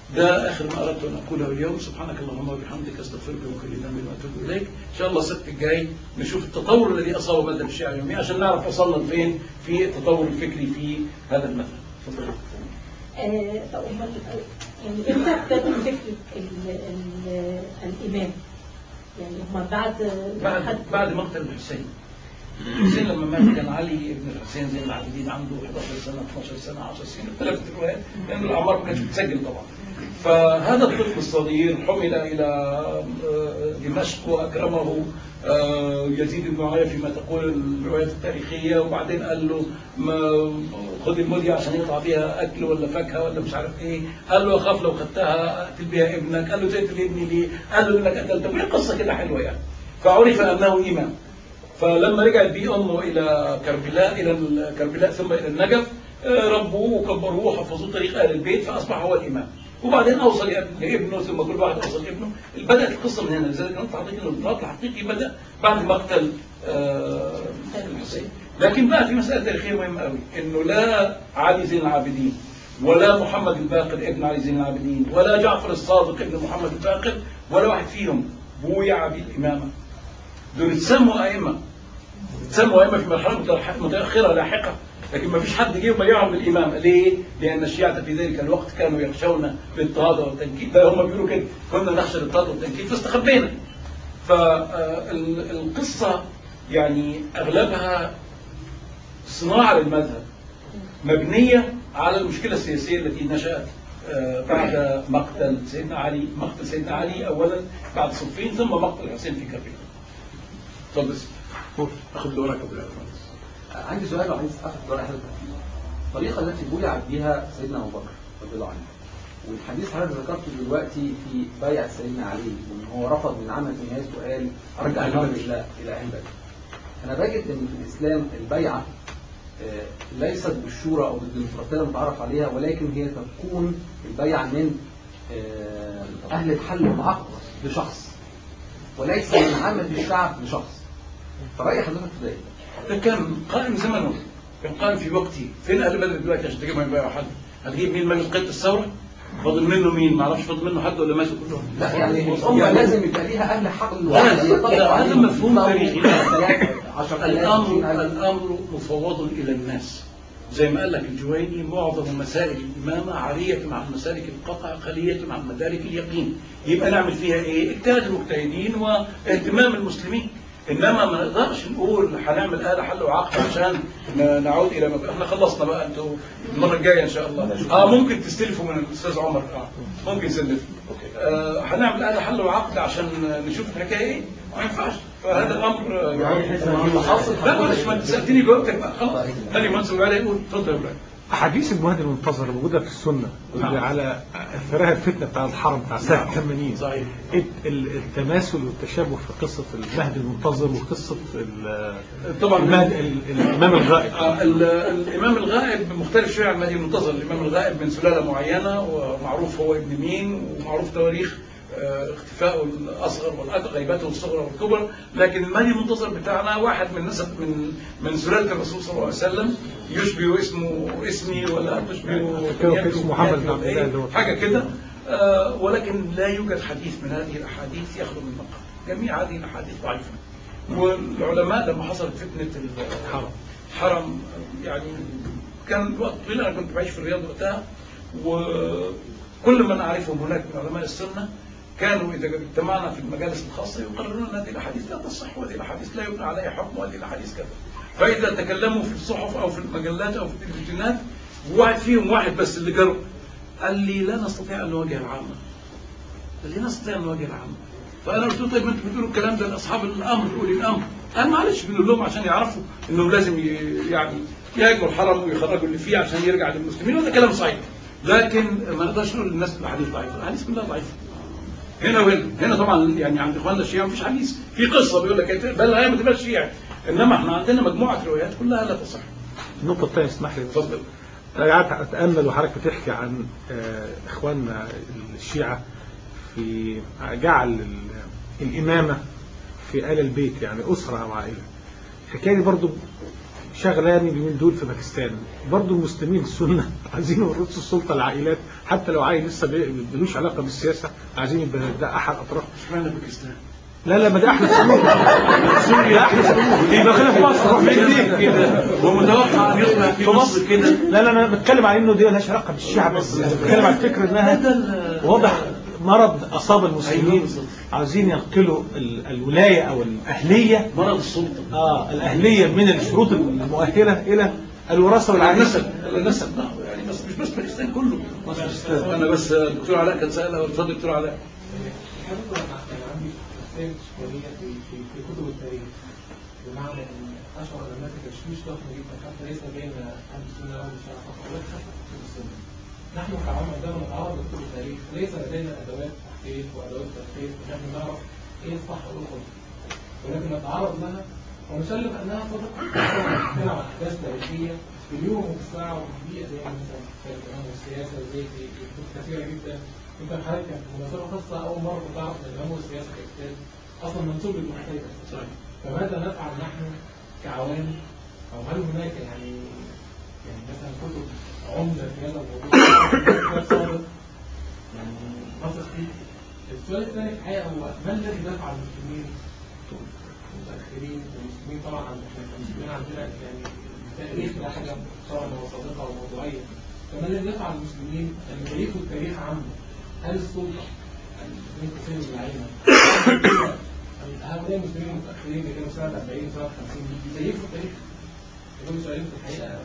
ده اخر ما اردت ان اقوله اليوم سبحانك اللهم وبحمدك استغفرك من كل ذنب واتوب اليك ان شاء الله السبت الجاي نشوف التطور الذي اصاب مذهب الشيعه اليومي عشان نعرف وصلنا لفين في التطور الفكري في هذا المذهب تفضل آه، طب أمال- يعني امتى ابتدوا فكره ال- ال- الامام؟ يعني هم بعد بعد حد- بعد مقتل الحسين الحسين لما مات كان علي بن الحسين زين العابدين عنده 11 سنه 12 سنه 10 سنين اختلفت الروايات لان الاعمار ما كانتش بتسجل طبعا فهذا الطفل الصغير حمل الى آه، دمشق واكرمه آه، يزيد بن معاويه فيما تقول الروايات التاريخيه وبعدين قال له ما خذ المدية عشان يقطع فيها اكل ولا فاكهه ولا مش عارف ايه قال له اخاف لو خدتها اقتل بها ابنك قال له تقتل ابني ليه؟ قال له انك قتلته وهي قصه كده حلوه يعني فعرف انه امام فلما رجعت بيه امه الى كربلاء الى ال- كربلاء ثم الى النجف آه، ربوه وكبروه وحفظوه تاريخ اهل البيت فاصبح هو الامام وبعدين اوصل لأب- لابنه ثم كل واحد اوصل لابنه بدات القصه من هنا لذلك انا تعطيك ان الانطلاق الحقيقي بدا بعد مقتل آه، الحسين لكن بقى في مساله تاريخيه مهمه قوي انه لا علي زين العابدين ولا محمد الباقر ابن علي زين العابدين ولا جعفر الصادق ابن محمد الباقر ولا واحد فيهم بويع بالامامه دول اتسموا ائمه اتسموا ائمه في مرحله متأخ- متاخره لاحقه لكن ما فيش حد جه وبيعهم بالامامه ليه؟ لان الشيعه في ذلك الوقت كانوا يخشون الاضطهاد والتنكيل ده هم بيقولوا كده كنا نخشى الاضطهاد والتنكيل فاستخبينا فالقصه يعني اغلبها صناعه للمذهب مبنيه على المشكله السياسيه التي نشات آه، بعد مقتل سيدنا علي مقتل سيدنا علي اولا بعد صفين ثم مقتل الحسين في كربلاء اتفضل اخذ دورك ابو العباس عندي سؤال وعايز اخد رأي حضرتك فيه. الطريقة التي بولع بها سيدنا أبو بكر رضي الله عنه والحديث حضرتك ذكرته دلوقتي في بيعة سيدنا علي وإن هو رفض من عامة الناس وقال أرجع الأمر إلى إلى أهل بدر. أنا بجد إن في الإسلام البيعة آه، ليست بالشورى أو بالديمقراطية المتعارف عليها ولكن هي تكون البيعة من آه، أهل الحل والعقد لشخص وليس من عامة الشعب لشخص. فرأي حضرتك في ذلك؟ ده كان قائم زمنه كان قائم في وقته فين اهل بدر دلوقتي عشان تجيبهم يبيعوا حد هتجيب مين مجلس قيادة الثورة فاضل منه مين ما اعرفش فاضل منه حد ولا ماتوا كلهم لا يعني الأمة لازم يبقى ليها أهل حق لا، لا، هذا مفهوم تاريخي. الأمر الامر الامر مفوض الى الناس زي ما قال لك الجويني معظم مسائل الامامه عاريه عن مسالك القطع خاليه عن مدارك اليقين يبقى نعمل فيها ايه؟ اجتهاد المجتهدين واهتمام المسلمين انما ما نقدرش نقول هنعمل آلة حل وعقد عشان ن- نعود الى ما احنا خلصنا بقى انتوا المره الجايه ان شاء الله اه ممكن تستلفوا من الاستاذ عمر اه ممكن يسلف آه هنعمل آلة حل وعقد عشان نشوف الحكايه ايه ما ينفعش فهذا الامر آه، لا معلش ما انت سالتني جاوبتك بقى خلاص خلي منصور علي يقول اتفضل يا ابراهيم أحاديث المهدي المنتظر موجودة في السنة نعم. على أثرها الفتنة بتاع الحرم بتاع سنة 80 صحيح. الت- ال- التماثل والتشابه في قصة المهدي المنتظر وقصة ال- طبعا المهدي ال- الإمام الغائب آه، ال- الامام الغائب مختلف شويه عن المهدي المنتظر الامام الغائب من سلاله معينه ومعروف هو ابن مين ومعروف تواريخ آه، اختفائه الاصغر والاكبر غيبته الصغرى والكبرى لكن المهدي المنتظر بتاعنا واحد من نسب من من سلاله الرسول صلى الله عليه وسلم يشبه اسمه اسمي ولا تشبه كده اسمه محمد بن عبد الله اللي هو- حاجه كده آه، ولكن لا يوجد حديث من هذه الاحاديث يخلو من نقل جميع هذه الاحاديث ضعيفه والعلماء لما حصلت فتنه الحرم حرم يعني كان وقت طويل انا كنت بعيش في الرياض وقتها وكل من اعرفهم هناك من علماء السنه كانوا اذا اجتمعنا في المجالس الخاصه يقررون ان هذه الاحاديث لا تصح وهذه الاحاديث لا يبنى عليها حكم وهذه الاحاديث كذا فاذا تكلموا في الصحف او في المجلات او في التلفزيونات واحد فيهم واحد بس اللي جرب قال لي لا نستطيع ان نواجه العامه قال لي نستطيع ان نواجه العامه فانا قلت له طيب ما انتوا بتقولوا الكلام ده لاصحاب الامر اولي الامر قال معلش بنقول لهم عشان يعرفوا انهم لازم ي- يعني يهاجموا الحرم ويخرجوا اللي فيه عشان يرجع للمسلمين وده كلام صحيح لكن ما نقدرش نقول للناس الاحاديث ضعيفه الاحاديث كلها ضعيفه هنا وهنا هنا طبعا يعني عند اخواننا الشيعة مفيش حديث في قصه بيقول لك إيه، بل هي ما تبقاش شيعي انما احنا عندنا مجموعه روايات كلها لا تصح النقطة الثانية اسمح لي اتفضل أنا قعدت أتأمل وحضرتك بتحكي عن آه، إخواننا الشيعة في جعل ال- الإمامة في آل البيت يعني أسرة أو عائلة الحكاية دي برضو شغلاني اليومين دول في باكستان برضو المسلمين السنة عايزين يورثوا السلطة للعائلات حتى لو عائل لسه بي- ملوش علاقة بالسياسة عايزين يبقى ده أحد أطراف اشمعنى باكستان؟ لا لا ما ده أحدث أمور سوريا أحدث أمور يبقى خلينا في مصر روح فين دي كده ومتوقع ان يصبح في مصر كده لا لا انا بتكلم عن انه دي مالهاش علاقه بالشيعة بس أنا بتكلم عن الفكره انها واضح مرض اصاب المسلمين عاوزين ينقلوا ال- الولايه او الاهليه مرض السلطه اه الاهليه من الشروط المؤهله الى الوراثه والعائله النسب النسب نعم يعني بس مش بس باكستان كله انا بس الدكتور علاء كان سالها اتفضل دكتور علاء حضرتك انا كان عندي مسائل اشكاليه في في في كتب التاريخ بمعنى ان اشهر علماء التشويش ضخم جدا حتى ليس بين اهل السنه او الشيعه فقط بل حتى في كتب السنه. نحن كعامة عندما نتعرض لكتب التاريخ ليس لدينا ادوات تحقيق وادوات تفكير ونحن نعرف ايه الصح وايه الغلط. ولكن نتعرض لها ونسلم انها صدق نتكلم عن احداث تاريخيه في اليوم وفي الساعه وفي الدقيقه زي مثلا في الامام والسياسه زي في في كتب كثيره جدا يمكن حضرتك كان في مناسبه خاصه اول مره كنت اعرف ان الامام والسياسه ككتاب اصلا منسوب للمحتاجه صحيح فماذا نفعل نحن كعوام او هل هناك يعني يعني مثلا كتب عمده في هذا الموضوع كتاب سابق يعني نثق فيه السؤال الثاني في الحقيقه هو ما الذي دفع المسلمين المتاخرين والمسلمين طبعا عند- احنا كمسلمين عندنا يعني التاريخ ده حاجه طبعا هو صادقه وموضوعيه فما الذي دفع المسلمين ان يضيفوا التاريخ عامه هل السلطه من قسم العلم هؤلاء المسلمين المتاخرين اللي كانوا سنه 40 سنه 50 يزيفوا التاريخ دول سؤالين في الحقيقه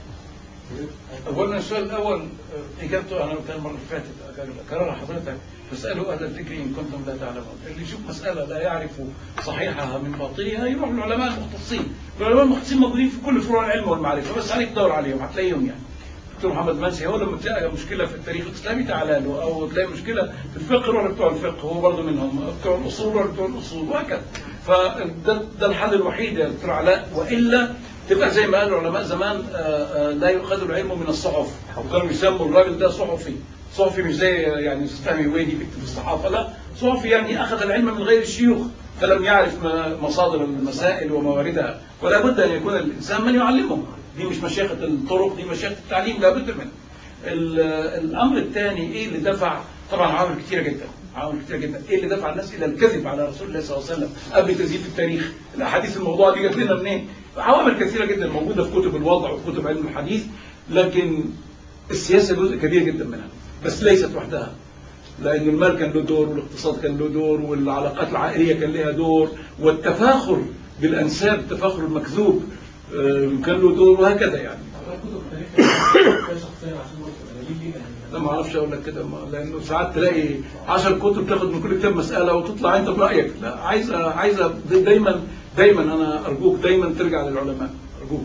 اولا السؤال الاول آه، اجابته انا قلتها المره اللي فاتت اكررها حضرتك فاسالوا اهل الذكر ان كنتم لا تعلمون اللي يشوف مساله لا يعرف صحيحها من باطلها يروح للعلماء المختصين العلماء المختصين موجودين في كل فروع العلم والمعرفه بس عليك تدور عليهم هتلاقيهم يعني دكتور محمد منسي هو لما تلاقي مشكله في التاريخ الاسلامي تعالى له او تلاقي مشكله في الفقه روح لبتوع الفقه هو برضه منهم بتوع الاصول روح لبتوع الاصول وهكذا فده ده الحل الوحيد يا دكتور علاء والا تبقى زي ما قالوا العلماء زمان آه، آه، لا يؤخذ العلم من الصحف وكانوا يسموا الراجل ده صحفي صحفي مش زي يعني فهمي ويدي بيكتب في الصحافه لا صحفي يعني اخذ العلم من غير الشيوخ فلم يعرف ما- مصادر المسائل ومواردها ولا بد ان يكون الانسان من يعلمه دي مش مشيخه الطرق دي مشيخه التعليم لا بد منه ال- الامر الثاني ايه اللي دفع طبعا عوامل كثيره جدا عوامل كثيره جدا ايه اللي دفع الناس الى الكذب على رسول الله صلى الله عليه وسلم قبل تزييف التاريخ الاحاديث الموضوع دي جت لنا منين عوامل كثيره جدا موجوده في كتب الوضع وفي كتب علم الحديث لكن السياسه جزء كبير جدا منها بس ليست وحدها لأن المال كان له دور والاقتصاد كان له دور والعلاقات العائلية كان لها دور والتفاخر بالأنساب التفاخر المكذوب آه، كان له دور وهكذا يعني حضرتك كتب التاريخ كان شخصيا عشان برضه دليل لينا لا ما اعرفش اقول لك كده ما- لانه ساعات تلاقي 10 كتب تاخد من كل كتاب مساله وتطلع انت برايك لا عايزه عايزه دايما دايما انا ارجوك دايما ترجع للعلماء ارجوك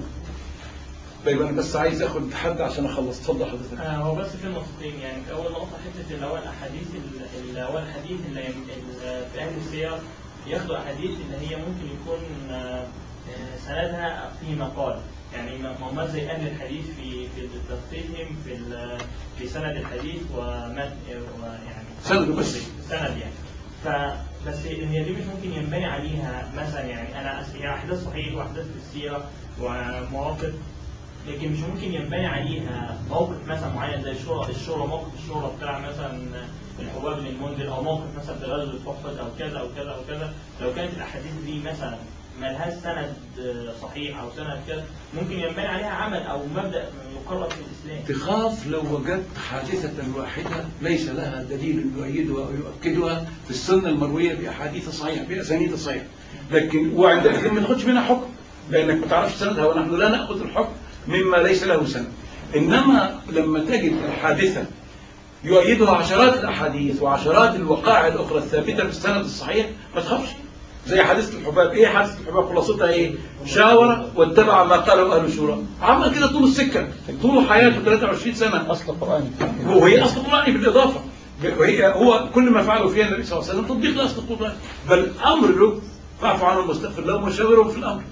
دايما بس عايز اخد حد عشان اخلص اتفضل حضرتك آه، هو بس في نقطتين يعني في اول نقطه حته اللي هو الاحاديث ال- اللي هو الحديث اللي يم- ال- في اهل السير ياخدوا احاديث اللي هي ممكن يكون آه، آه، سندها في مقال يعني ما ما هم زي اهل الحديث في في تفقيههم في ال- في سند الحديث ومن ويعني سند بس. سند يعني فبس هي دي مش ممكن ينبني عليها مثلا يعني انا أس- هي احداث صحيح واحداث في السيره ومواقف لكن مش ممكن ينبني عليها موقف مثلا معين زي الشورى الشورى موقف الشورى بتاع مثلا الحباب للمنذر او موقف مثلا في غزوه احد او كذا او كذا او كذا لو كانت الاحاديث دي مثلا ملهاش سند صحيح او سند كذا ممكن ينبني عليها عمل او مبدا يقرر في الاسلام تخاف لو وجدت حادثة واحدة ليس لها دليل يؤيدها أو يؤكدها في السنة المروية بأحاديث صحيحة بأسانيد صحيحة لكن وعندئذ ما تاخدش منها حكم لأنك ما تعرفش سندها ونحن لا نأخذ الحكم مما ليس له سند إنما لما تجد الحادثة يؤيدها عشرات الأحاديث وعشرات الوقائع الأخرى الثابتة في السند الصحيح ما تخافش زي حادثة الحباب إيه حادثة الحباب خلاصتها إيه شاور واتبع ما قاله أهل الشورى عمل كده طول السكة طول حياته 23 سنة أصل قرآني وهي اصل قراني بالاضافه وهي هو كل ما فعله فيها النبي صلى الله عليه وسلم تطبيق لاصل القران بل امر له فاعف عنهم واستغفر لهم وشاورهم في الامر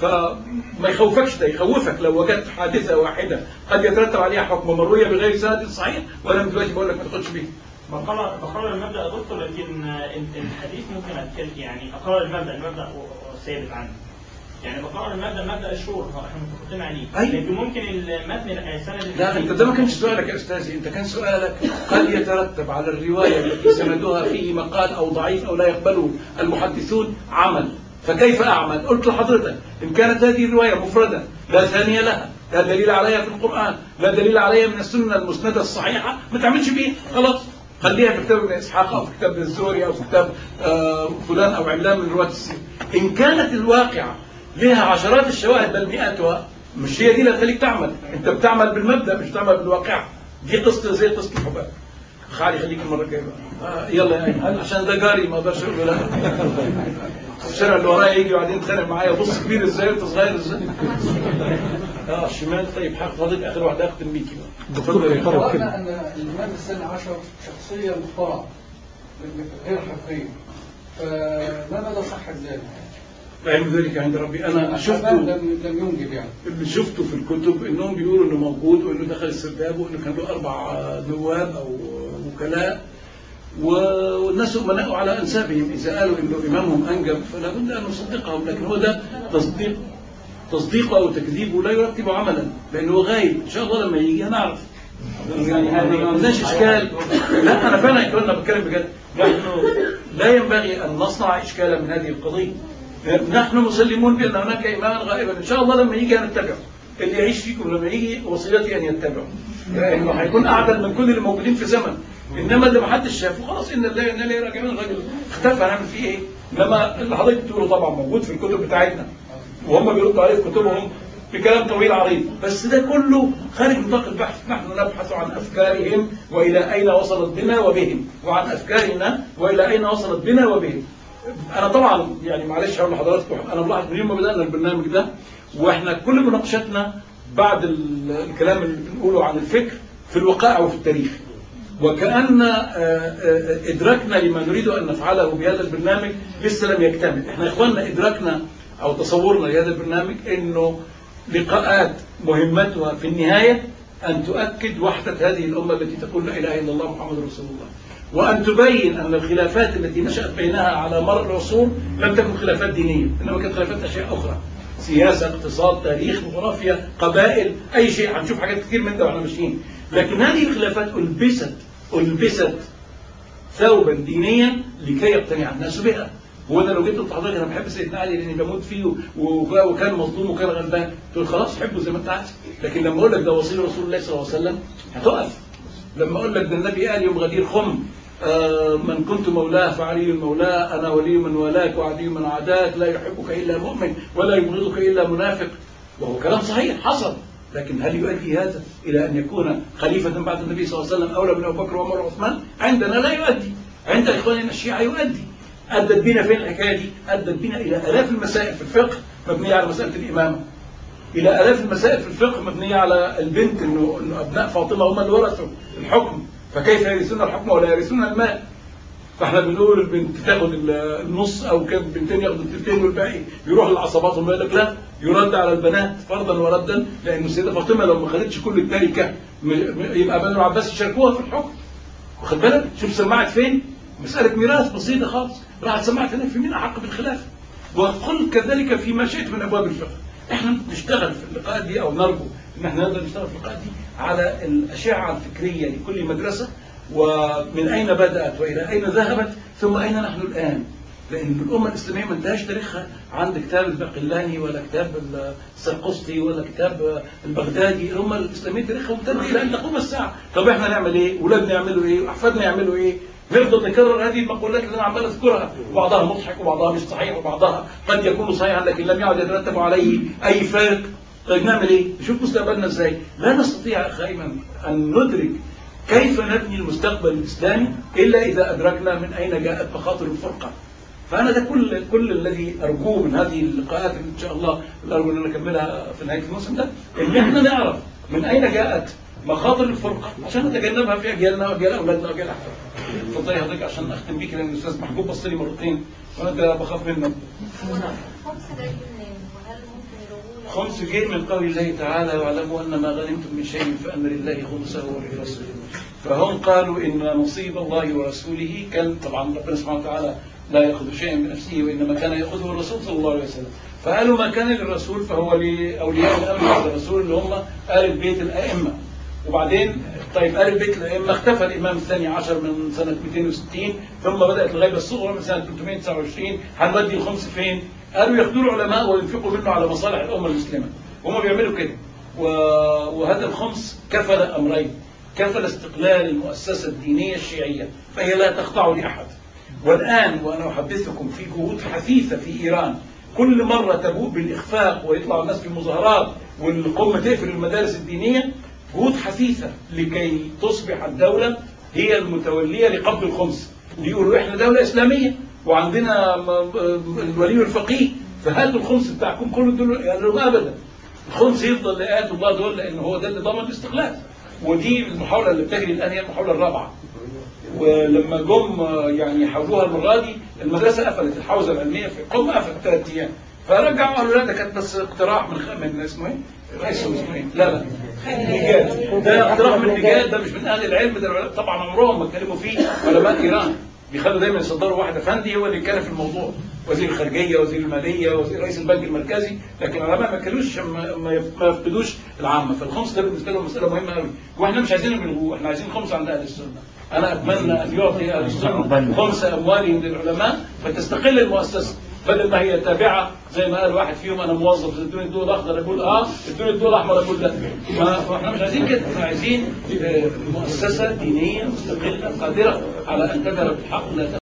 فما يخوفكش ده يخوفك لو وجدت حادثه واحده قد يترتب عليها حكم مرويه بغير سند صحيح وانا من دلوقتي بقول لك ما تاخدش بيه بقرر بقرر المبدا يا دكتور لكن آه، ال- الحديث ممكن اتكلم يعني اقرر المبدا المبدا ثابت عنه يعني بقرر المبدا مبدا الشور هو احنا متفقين عليه أيوة. لكن ممكن المتن السند لا انت ده ما كانش سؤالك يا استاذي انت كان سؤالك قد يترتب على الروايه التي سندها فيه مقال او ضعيف او لا يقبله المحدثون عمل فكيف اعمل؟ قلت لحضرتك ان كانت هذه الروايه مفرده لا ثانيه لها لا دليل عليها في القران لا دليل عليها من السنه المسنده الصحيحه ما تعملش بيها خلاص خليها في كتاب ابن اسحاق او في كتاب الزوري او في كتاب آه، فلان او علان من رواه السيره ان كانت الواقعه لها عشرات الشواهد بل مئاتها مش هي دي اللي هتخليك تعمل انت بتعمل بالمبدا مش بتعمل بالواقع دي قصه زي قصه الحباب خالي خليك المره الجايه بقى آه يلا يا أيمن، عشان ده جاري ما اقدرش اقول له لا الشارع اللي ورايا يجي وبعدين يتخانق معايا بص كبير ازاي وانت صغير ازاي اه الشمال طيب حق فاضل اخر واحده اختم بيكي بقى دكتور اتفضل يا يقرر أخي. كده قرأنا أن الإمام الثاني عشر شخصية مخترعة غير حقيقية فما مدى صحة ذلك؟ علم ذلك عند ربي انا شفته لم لم ينجب يعني اللي شفته في الكتب انهم بيقولوا انه موجود وانه دخل السرداب وانه كان له اربع نواب او وكلاء و- والناس امناء على انسابهم اذا قالوا انه امامهم انجب فلا بد ان نصدقهم لكن هو ده تصديق تصديقه او تكذيبه لا يرتب عملا لانه هو غايب ان شاء الله لما يجي هنعرف يعني ما عندناش اشكال لا انا فعلا كنا بتكلم بجد نحن لا ينبغي ان نصنع اشكالا من هذه القضيه نحن مسلمون بان هناك اماما غائبا ان شاء الله لما يجي هنتبعه اللي يعيش فيكم لما يجي وصيتي ان يتبعه لانه هيكون اعدل من كل اللي موجودين في زمن انما اللي ما حدش شافه خلاص ان الله ان الله راجعون الراجل اختفى هنعمل فيه ايه انما اللي حضرتك بتقوله طبعا موجود في الكتب بتاعتنا وهم بيردوا عليه في كتبهم بكلام طويل عريض بس ده كله خارج نطاق البحث نحن نبحث عن أفكارهم وإلى أين وصلت بنا وبهم وعن أفكارنا وإلى أين وصلت بنا وبهم أنا طبعا يعني معلش هقول لحضراتكم أنا ملاحظ من يوم ما بدأنا البرنامج ده وإحنا كل مناقشتنا بعد ال- الكلام اللي بنقوله عن الفكر في الوقائع وفي التاريخ وكأن آه، آه، إدراكنا لما نريد أن نفعله بهذا البرنامج لسه لم يكتمل إحنا إخواننا إدراكنا أو تصورنا لهذا البرنامج أنه لقاءات مهمتها في النهاية أن تؤكد وحدة هذه الأمة التي تقول لا إله إلا الله محمد رسول الله وأن تبين أن الخلافات التي نشأت بينها على مر العصور لم تكن خلافات دينية إنما كانت خلافات أشياء أخرى سياسة اقتصاد تاريخ جغرافيا قبائل أي شيء هنشوف حاجات كتير من ده واحنا ماشيين لكن هذه الخلافات ألبست ألبست ثوبا دينيا لكي يقتنع الناس بها هو انا لو جيت قلت لحضرتك انا بحب سيدنا علي لاني بموت فيه و- وكان مظلوم وكان غلبان تقول خلاص حبه زي ما انت عايز لكن لما اقول لك ده وصي رسول الله صلى الله عليه وسلم هتقف لما اقول لك ده النبي قال يوم غدير خم آه، من كنت مولاه فعلي مولاه انا ولي من ولاك وعدي من عاداك لا يحبك الا مؤمن ولا يبغضك الا منافق وهو كلام صحيح حصل لكن هل يؤدي هذا الى ان يكون خليفه بعد النبي صلى الله عليه وسلم اولى من ابو بكر وعمر وعثمان؟ عندنا لا يؤدي عند اخواننا الشيعه يؤدي ادت بنا فين الحكايه دي؟ ادت بنا الى الاف المسائل في الفقه مبنيه على مساله الامامه الى الاف المسائل في الفقه مبنيه على البنت انه انه ابناء فاطمه هم اللي ورثوا الحكم فكيف يرثون الحكم ولا يرثون المال؟ فاحنا بنقول البنت تاخد ال- النص او كان البنتين ياخدوا التلتين والباقي يروح للعصابات وما يقول لك لا يرد على البنات فرضا وردا لان السيده فاطمه لو ما خدتش كل التركه م- م- يبقى بنو العباس يشاركوها في الحكم واخد بالك شوف سمعت فين مساله ميراث بسيطه خالص راحت سمعت هناك في مين احق بالخلافه وقل كذلك فيما شئت من ابواب الفقه احنا نشتغل في اللقاءات دي او نرجو ان احنا نقدر نشتغل في اللقاءات دي على الاشعه الفكريه لكل مدرسه ومن اين بدات والى اين ذهبت ثم اين نحن الان لان الامه الاسلاميه ما انتهاش تاريخها عند كتاب الباقلاني ولا كتاب السرقسطي ولا كتاب البغدادي الامه الاسلاميه تاريخها ممتد الى ان تقوم الساعه طب احنا نعمل ايه؟ اولادنا يعملوا ايه؟ واحفادنا يعملوا ايه؟ نفضل نكرر هذه المقولات اللي انا عمال اذكرها وبعضها مضحك وبعضها مش صحيح وبعضها قد يكون صحيحا لكن لم يعد يترتب عليه اي فارق طيب نعمل ايه؟ نشوف مستقبلنا ازاي؟ لا نستطيع يا اخي ايمن ان ندرك كيف نبني المستقبل الاسلامي الا اذا ادركنا من اين جاءت مخاطر الفرقه. فانا ده كل كل الذي ارجوه من هذه اللقاءات اللي ان شاء الله اللي ارجو ان نكملها في نهايه الموسم ده ان احنا نعرف من اين جاءت مخاطر الفرقه عشان نتجنبها في اجيالنا واجيال اولادنا واجيال احفادنا. اتفضل يا حضرتك عشان اختم بيك لان الاستاذ محبوب بص لي مرتين وانا ده بخاف منه. خمس دقايق منين وهل ممكن يروون خمس جه من قول الله تعالى واعلموا ان ما غنمتم من شيء فان لله خمسه ولرسوله فهم قالوا ان نصيب الله ورسوله كان طبعا ربنا سبحانه وتعالى لا ياخذ شيئا بنفسه وانما كان ياخذه الرسول صلى الله عليه وسلم فقالوا ما كان للرسول فهو لاولياء الامر بعد الرسول اللي هم ال بيت الائمه وبعدين طيب آل بيت الأئمة اختفى الإمام الثاني عشر من سنة 260 ثم بدأت الغيبة الصغرى من سنة 329 هنودي الخمس فين؟ قالوا ياخدوا العلماء وينفقوا منه على مصالح الأمة المسلمة هم بيعملوا كده و... وهذا الخمس كفل أمرين كفل استقلال المؤسسة الدينية الشيعية فهي لا تخضع لأحد والآن وأنا أحدثكم في جهود حثيثة في إيران كل مرة تبوء بالإخفاق ويطلع الناس في مظاهرات والقمة تقفل المدارس الدينية جهود حثيثة لكي تصبح الدولة هي المتولية لقبض الخمس بيقولوا احنا دولة إسلامية وعندنا م- م- الولي الفقيه فهاتوا الخمس بتاعكم كله دول قال لهم أبدا الخمس يفضل لآيات الله دول لأن هو ده اللي ضمن الاستقلال ودي المحاولة اللي بتجري الآن هي المحاولة الرابعة ولما جم يعني حاولوها المره دي المدرسه قفلت الحوزه العلميه في قم قفلت ثلاث ايام فرجعوا قالوا لا ده كانت بس اقتراح من خ... من اسمه ايه؟ رئيس اسمه ايه؟ لا لا رجال ده اقتراح من رجال ده مش من اهل العلم ده العلماء طبعا عمرهم ما اتكلموا فيه علماء ايران بيخلوا دايما يصدروا واحد افندي هو اللي يتكلم في الموضوع وزير الخارجيه وزير الماليه وزير رئيس البنك المركزي لكن العلماء ما كانوش عشان ما ما يف- ما يفقدوش العامه فالخمس ده بالنسبه لهم مساله مهمه قوي واحنا مش عايزين نلغوه احنا عايزين خمس عند اهل السنه انا اتمنى ان يعطي اهل السنه خمس اموالهم للعلماء فتستقل المؤسسه بدل ما هي تابعه زي ما قال واحد فيهم انا موظف ادوني الضوء الاخضر اقول اه ادوني الضوء الاحمر اقول لا ما احنا مش عايزين كده احنا عايزين آه، مؤسسه دينيه مستقله قادره على ان تذهب بالحق لا